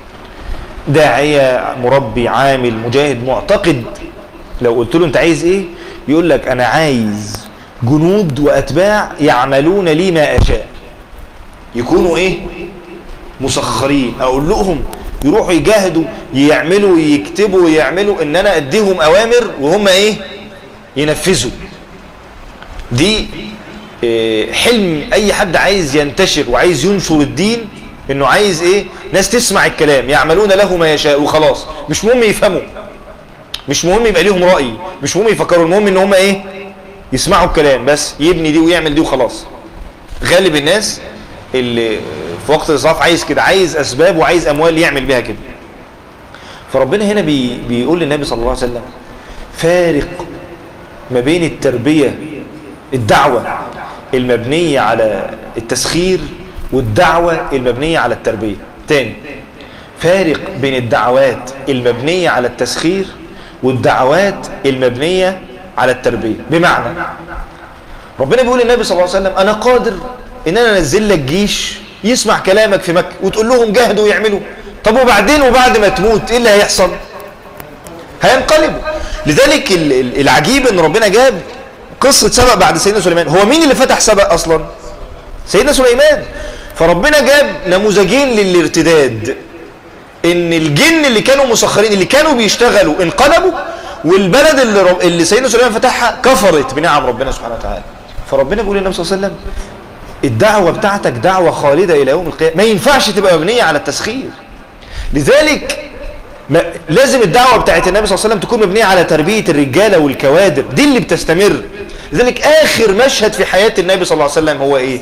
داعية مربي عامل مجاهد معتقد لو قلت له انت عايز ايه يقول لك انا عايز جنود واتباع يعملون لي ما اشاء يكونوا ايه مسخرين اقول لهم يروحوا يجاهدوا يعملوا يكتبوا يعملوا ان انا اديهم اوامر وهم ايه ينفذوا دي إيه حلم اي حد عايز ينتشر وعايز ينشر الدين انه عايز ايه ناس تسمع الكلام يعملون له ما يشاء وخلاص مش مهم يفهموا مش مهم يبقى ليهم رأي مش مهم يفكروا المهم ان هم ايه يسمعوا الكلام بس يبني دي ويعمل دي وخلاص غالب الناس اللي في وقت الاصراف عايز كده عايز اسباب وعايز اموال يعمل بيها كده فربنا هنا بي بيقول للنبي صلى الله عليه وسلم فارق ما بين التربية الدعوة المبنية على التسخير والدعوة المبنية على التربية تاني فارق بين الدعوات المبنية على التسخير والدعوات المبنية على التربية بمعنى ربنا بيقول للنبي صلى الله عليه وسلم أنا قادر إن أنا أنزل لك جيش يسمع كلامك في مكة وتقول لهم جاهدوا ويعملوا طب وبعدين وبعد ما تموت إيه اللي هيحصل هينقلبوا لذلك العجيب ان ربنا جاب قصة سبأ بعد سيدنا سليمان هو مين اللي فتح سبأ اصلا سيدنا سليمان فربنا جاب نموذجين للارتداد ان الجن اللي كانوا مسخرين اللي كانوا بيشتغلوا انقلبوا والبلد اللي, رب... اللي سيدنا سليمان فتحها كفرت بنعم ربنا سبحانه وتعالى فربنا بيقول للنبي صلى الله عليه وسلم الدعوة بتاعتك دعوة خالدة إلى يوم القيامة ما ينفعش تبقى مبنية على التسخير لذلك ما لازم الدعوة بتاعت النبي صلى الله عليه وسلم تكون مبنية على تربية الرجالة والكوادر دي اللي بتستمر لذلك آخر مشهد في حياة النبي صلى الله عليه وسلم هو إيه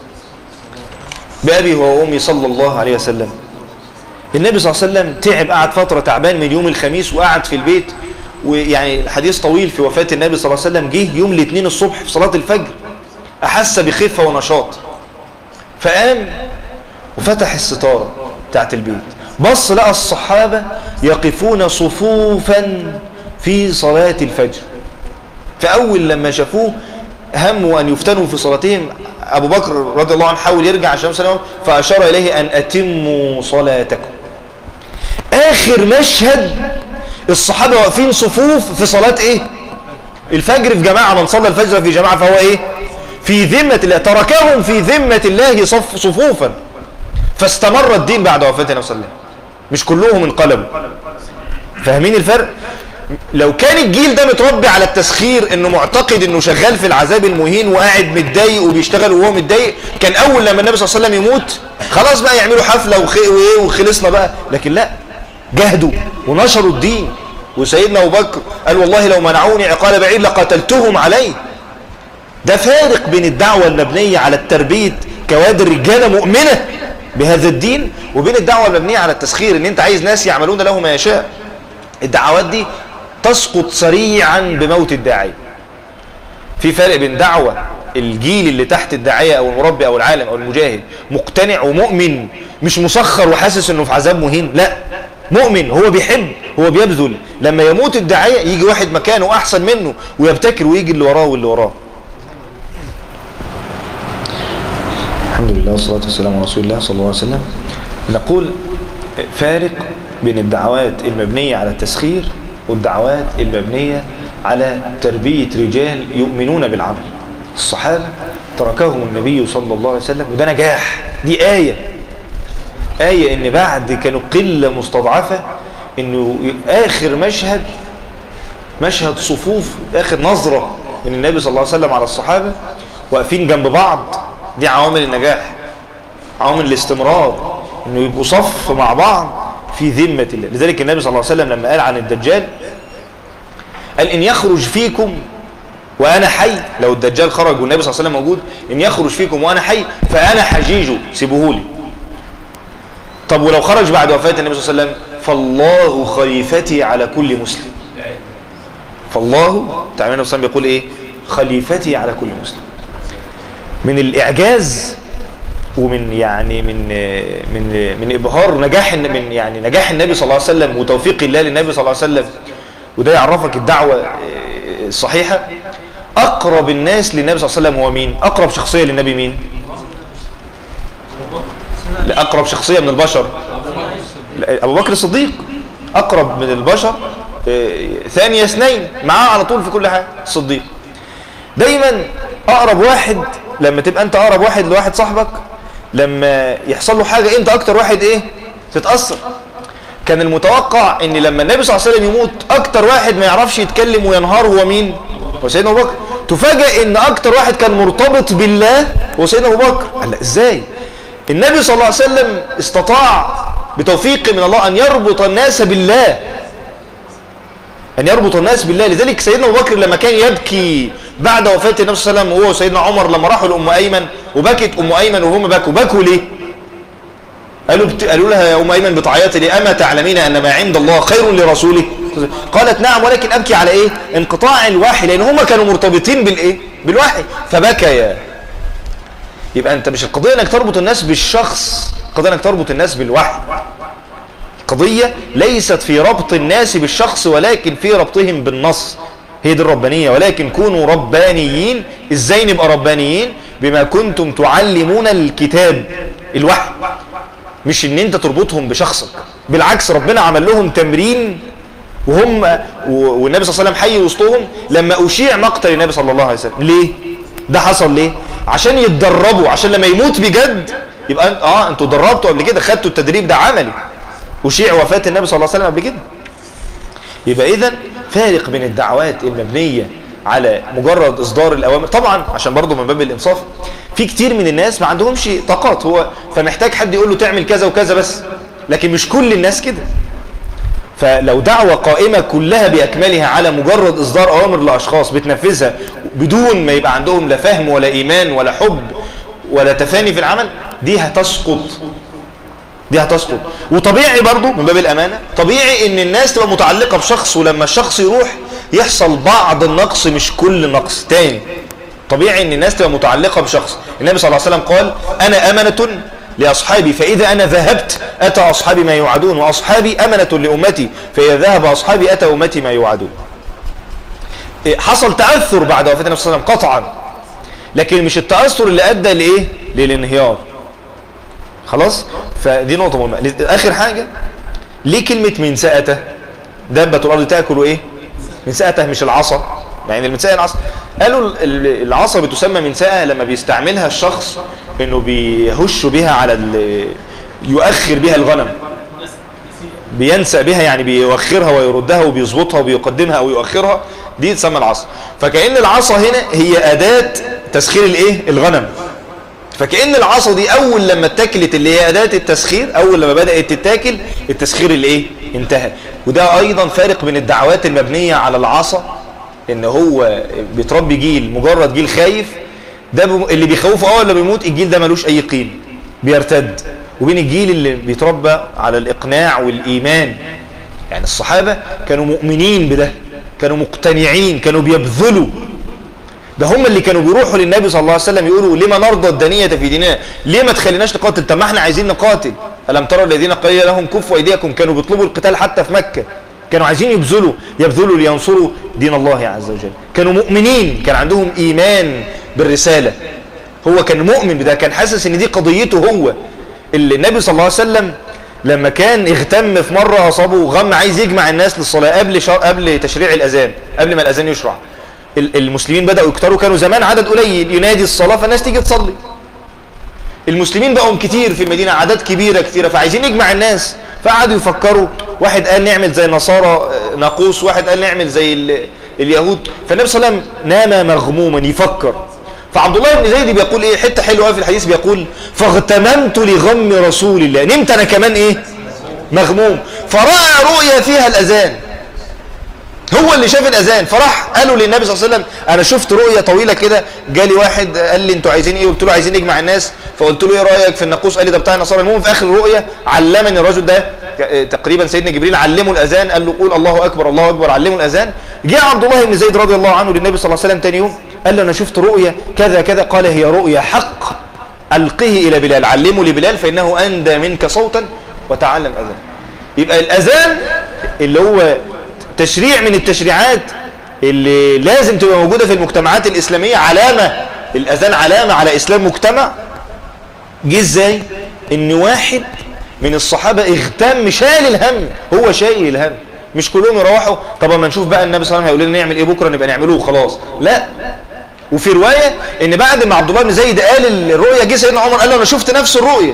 بأبي وأمي صلى الله عليه وسلم النبي صلى الله عليه وسلم تعب قعد فترة تعبان من يوم الخميس وقعد في البيت ويعني الحديث طويل في وفاة النبي صلى الله عليه وسلم جه يوم الاثنين الصبح في صلاة الفجر أحس بخفة ونشاط فقام وفتح الستارة بتاعت البيت بص لقى الصحابة يقفون صفوفا في صلاة الفجر فأول لما شافوه هموا أن يفتنوا في صلاتهم أبو بكر رضي الله عنه حاول يرجع عشان سلام فأشار إليه أن أتموا صلاتكم آخر مشهد الصحابة واقفين صفوف في صلاة إيه الفجر في جماعة من صلى الفجر في جماعة فهو إيه في ذمة الله تركهم في ذمة الله صف صفوفا فاستمر الدين بعد وفاة النبي صلى الله عليه وسلم مش كلهم انقلبوا فاهمين الفرق لو كان الجيل ده متربي على التسخير انه معتقد انه شغال في العذاب المهين وقاعد متضايق وبيشتغل وهو متضايق كان اول لما النبي صلى الله عليه وسلم يموت خلاص بقى يعملوا حفله وايه وخلصنا بقى لكن لا جهدوا ونشروا الدين وسيدنا ابو بكر قال والله لو منعوني عقال بعيد لقتلتهم عليه ده فارق بين الدعوه المبنيه على التربيه كوادر رجاله مؤمنه بهذا الدين وبين الدعوة المبنية على التسخير ان انت عايز ناس يعملون له ما يشاء الدعوات دي تسقط سريعا بموت الداعي في فرق بين دعوة الجيل اللي تحت الداعية او المربي او العالم او المجاهد مقتنع ومؤمن مش مسخر وحاسس انه في عذاب مهين لا مؤمن هو بيحب هو بيبذل لما يموت الداعية يجي واحد مكانه احسن منه ويبتكر ويجي اللي وراه واللي وراه الحمد لله والصلاة والسلام على رسول الله صلى الله عليه وسلم نقول فارق بين الدعوات المبنية على التسخير والدعوات المبنية على تربية رجال يؤمنون بالعمل الصحابة تركهم النبي صلى الله عليه وسلم وده نجاح دي آية آية ان بعد كانوا قلة مستضعفة انه آخر مشهد مشهد صفوف آخر نظرة من النبي صلى الله عليه وسلم على الصحابة واقفين جنب بعض دي عوامل النجاح عوامل الاستمرار انه يبقوا صف مع بعض في ذمة الله لذلك النبي صلى الله عليه وسلم لما قال عن الدجال قال ان يخرج فيكم وانا حي لو الدجال خرج والنبي صلى الله عليه وسلم موجود ان يخرج فيكم وانا حي فانا حجيجه سيبوهولي طب ولو خرج بعد وفاة النبي صلى الله عليه وسلم فالله خليفتي على كل مسلم فالله تعالى النبي صلى الله عليه وسلم بيقول ايه خليفتي على كل مسلم من الإعجاز ومن يعني من من من ابهار نجاح من يعني نجاح النبي صلى الله عليه وسلم وتوفيق الله للنبي صلى الله عليه وسلم وده يعرفك الدعوه الصحيحة أقرب الناس للنبي صلى الله عليه وسلم هو مين أقرب شخصية للنبي مين لا أقرب شخصية من البشر لا، أبو بكر الصديق أقرب من البشر آه، ثاني اثنين معاه على طول في كل حاجة الصديق دايما أقرب واحد لما تبقى أنت أقرب واحد لواحد صاحبك لما يحصل له حاجة أنت أكتر واحد إيه تتأثر كان المتوقع ان لما النبي صلى الله عليه وسلم يموت اكتر واحد ما يعرفش يتكلم وينهار هو مين هو سيدنا ابو بكر تفاجئ ان اكتر واحد كان مرتبط بالله هو سيدنا ابو بكر قال لا ازاي النبي صلى الله عليه وسلم استطاع بتوفيق من الله ان يربط الناس بالله ان يربط الناس بالله لذلك سيدنا ابو بكر لما كان يبكي بعد وفاه النبي صلى الله عليه وسلم وهو سيدنا عمر لما راحوا لام ايمن وبكت ام ايمن وهم بكوا بكوا ليه قالوا بت... قالوا لها يا ام ايمن بتعيطي ليه اما تعلمين ان ما عند الله خير لرسوله قالت نعم ولكن ابكي على ايه انقطاع الوحي لان هم كانوا مرتبطين بالايه بالوحي فبكيا يبقى انت مش القضيه انك تربط الناس بالشخص القضيه انك تربط الناس بالوحي القضيه ليست في ربط الناس بالشخص ولكن في ربطهم بالنص هي دي الربانيه ولكن كونوا ربانيين ازاي نبقى ربانيين بما كنتم تعلمون الكتاب الوحي مش ان انت تربطهم بشخصك بالعكس ربنا عمل لهم تمرين وهم والنبي صلى الله عليه وسلم حي وسطهم لما اشيع مقتل النبي صلى الله عليه وسلم ليه ده حصل ليه عشان يتدربوا عشان لما يموت بجد يبقى انت اه انتوا دربتوا قبل كده خدتوا التدريب ده عملي اشيع وفاه النبي صلى الله عليه وسلم قبل كده يبقى اذا فارق بين الدعوات المبنيه على مجرد اصدار الاوامر طبعا عشان برضه من باب الانصاف في كتير من الناس ما عندهمش طاقات هو فمحتاج حد يقول له تعمل كذا وكذا بس لكن مش كل الناس كده فلو دعوة قائمة كلها بأكملها على مجرد إصدار أوامر لأشخاص بتنفذها بدون ما يبقى عندهم لا فهم ولا إيمان ولا حب ولا تفاني في العمل دي هتسقط دي هتسقط وطبيعي برضو من باب الأمانة طبيعي إن الناس تبقى متعلقة بشخص ولما الشخص يروح يحصل بعض النقص مش كل نقص تاني طبيعي ان الناس تبقى متعلقة بشخص النبي صلى الله عليه وسلم قال انا امنة لاصحابي فاذا انا ذهبت اتى اصحابي ما يوعدون واصحابي امنة لامتي فاذا ذهب اصحابي اتى امتي ما يوعدون حصل تأثر بعد وفاة النبي صلى الله عليه وسلم قطعا لكن مش التأثر اللي ادى لايه للانهيار خلاص فدي نقطة مهمة اخر حاجة ليه كلمة من سأته دابة الارض تاكل ايه من سأته مش العصا يعني المنساء العصا قالوا العصا بتسمى منساء لما بيستعملها الشخص انه بيهش بها على يؤخر بها الغنم بينسى بها يعني بيوخرها ويردها وبيظبطها وبيقدمها او يؤخرها دي تسمى العصا فكأن العصا هنا هي أداة تسخير الايه الغنم فكأن العصا دي اول لما اتاكلت اللي هي أداة التسخير اول لما بدأت تتاكل التسخير اللي ايه انتهى وده ايضا فارق بين الدعوات المبنية على العصا ان هو بيتربي جيل مجرد جيل خايف ده اللي بيخوفه اه ولا بيموت الجيل ده ملوش اي قيمه بيرتد وبين الجيل اللي بيتربى على الاقناع والايمان يعني الصحابه كانوا مؤمنين بده كانوا مقتنعين كانوا بيبذلوا ده هم اللي كانوا بيروحوا للنبي صلى الله عليه وسلم يقولوا لما نرضى الدنية في ديننا ليه ما تخليناش نقاتل طب ما احنا عايزين نقاتل ألم ترى الذين قيل لهم كفوا أيديكم كانوا بيطلبوا القتال حتى في مكة كانوا عايزين يبذلوا يبذلوا لينصروا دين الله عز وجل كانوا مؤمنين كان عندهم إيمان بالرسالة هو كان مؤمن بده كان حاسس ان دي قضيته هو اللي النبي صلى الله عليه وسلم لما كان اغتم في مرة أصابه غم عايز يجمع الناس للصلاة قبل شر... قبل تشريع الأذان قبل ما الأذان يشرع المسلمين بدأوا يكتروا كانوا زمان عدد قليل ينادي الصلاة فالناس تيجي تصلي المسلمين بقوا كتير في المدينة عدد كبيرة كثيرة فعايزين يجمع الناس فقعدوا يفكروا واحد قال نعمل زي النصارى ناقوس واحد قال نعمل زي اليهود فالنبي صلى الله عليه وسلم نام مغموما يفكر فعبد الله بن زيد بيقول ايه حته حلوه في الحديث بيقول فاغتممت لغم رسول الله نمت انا كمان ايه مغموم فراى رؤيا فيها الاذان هو اللي شاف الاذان فراح قالوا للنبي صلى الله عليه وسلم انا شفت رؤيه طويله كده جالي واحد قال لي انتوا عايزين ايه قلت له عايزين نجمع الناس فقلت له ايه رايك في الناقوس قال لي ده بتاع النصارى المهم في اخر الرؤيه علمني الرجل ده تقريبا سيدنا جبريل علمه الاذان قال له قول الله اكبر الله اكبر علمه الاذان جاء عبد الله بن زيد رضي الله عنه للنبي صلى الله عليه وسلم ثاني يوم قال له انا شفت رؤيه كذا كذا قال هي رؤيا حق القه الى بلال علمه لبلال فانه اندى منك صوتا وتعلم اذان يبقى الاذان اللي هو تشريع من التشريعات اللي لازم تبقى موجودة في المجتمعات الإسلامية علامة الأذان علامة على إسلام مجتمع جه ازاي ان واحد من الصحابة اغتم شال الهم هو شايل الهم مش كلهم يروحوا طب اما نشوف بقى النبي صلى الله عليه وسلم هيقول لنا نعمل ايه بكره نبقى نعمله وخلاص لا وفي روايه ان بعد ما عبد الله بن زيد قال الرؤيا جه سيدنا عمر قال له انا شفت نفس الرؤيه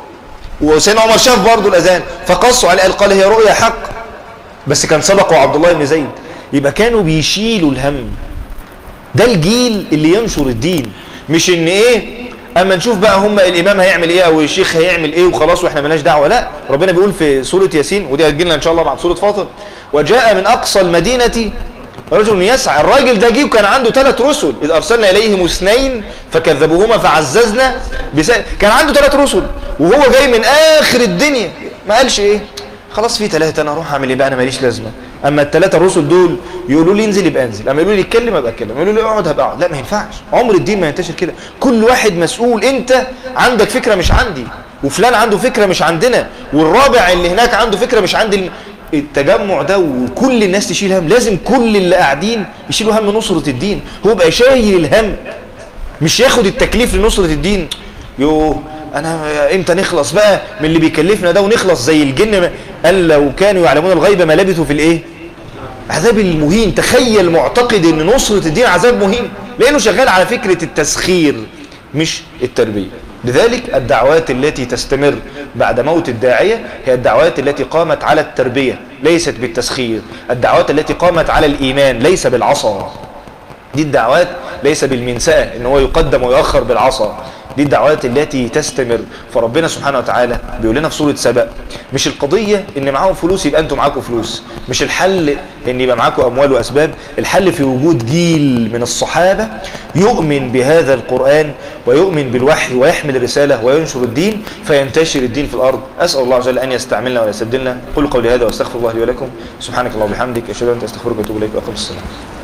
وسيدنا عمر شاف برضه الاذان فقصوا عليه قال قال هي رؤيا حق بس كان سبقوا عبد الله بن زيد يبقى كانوا بيشيلوا الهم ده الجيل اللي ينشر الدين مش ان ايه اما نشوف بقى هم الامام هيعمل ايه او الشيخ هيعمل ايه وخلاص واحنا مالناش دعوه لا ربنا بيقول في سوره ياسين ودي هتجي لنا ان شاء الله بعد سوره فاطر وجاء من اقصى المدينه رجل يسعى الراجل ده جه وكان عنده ثلاث رسل اذ ارسلنا اليهم اثنين فكذبوهما فعززنا بس... كان عنده ثلاث رسل وهو جاي من اخر الدنيا ما قالش ايه خلاص في ثلاثه انا اروح اعمل ايه بقى انا ماليش لازمه اما الثلاثه الرسل دول يقولوا لي انزل يبقى انزل اما يقولوا لي اتكلم ابقى اتكلم يقولوا لي اقعد هبقى اقعد لا ما ينفعش عمر الدين ما ينتشر كده كل واحد مسؤول انت عندك فكره مش عندي وفلان عنده فكره مش عندنا والرابع اللي هناك عنده فكره مش عند الم... التجمع ده وكل الناس تشيل هم لازم كل اللي قاعدين يشيلوا هم نصرة الدين هو بقى شايل الهم مش ياخد التكليف لنصرة الدين يو انا امتى نخلص بقى من اللي بيكلفنا ده ونخلص زي الجن قال لو كانوا يعلمون الغيب ما لبثوا في الايه عذاب المهين تخيل معتقد ان نصرة الدين عذاب مهين لانه شغال على فكرة التسخير مش التربية لذلك الدعوات التي تستمر بعد موت الداعية هي الدعوات التي قامت على التربية ليست بالتسخير الدعوات التي قامت على الإيمان ليس بالعصا دي الدعوات ليس بالمنسأة ان هو يقدم ويؤخر بالعصا دي الدعوات التي تستمر فربنا سبحانه وتعالى بيقول لنا في سورة سبأ مش القضية ان معاهم فلوس يبقى انتم معاكم فلوس مش الحل ان يبقى معاكم اموال واسباب الحل في وجود جيل من الصحابة يؤمن بهذا القرآن ويؤمن بالوحي ويحمل الرسالة وينشر الدين فينتشر الدين في الارض اسأل الله عز وجل ان يستعملنا ويستبدلنا قل قولي هذا واستغفر الله لي ولكم سبحانك اللهم وبحمدك اشهد ان لا اله الا انت استغفرك واتوب اليك واقم الصلاه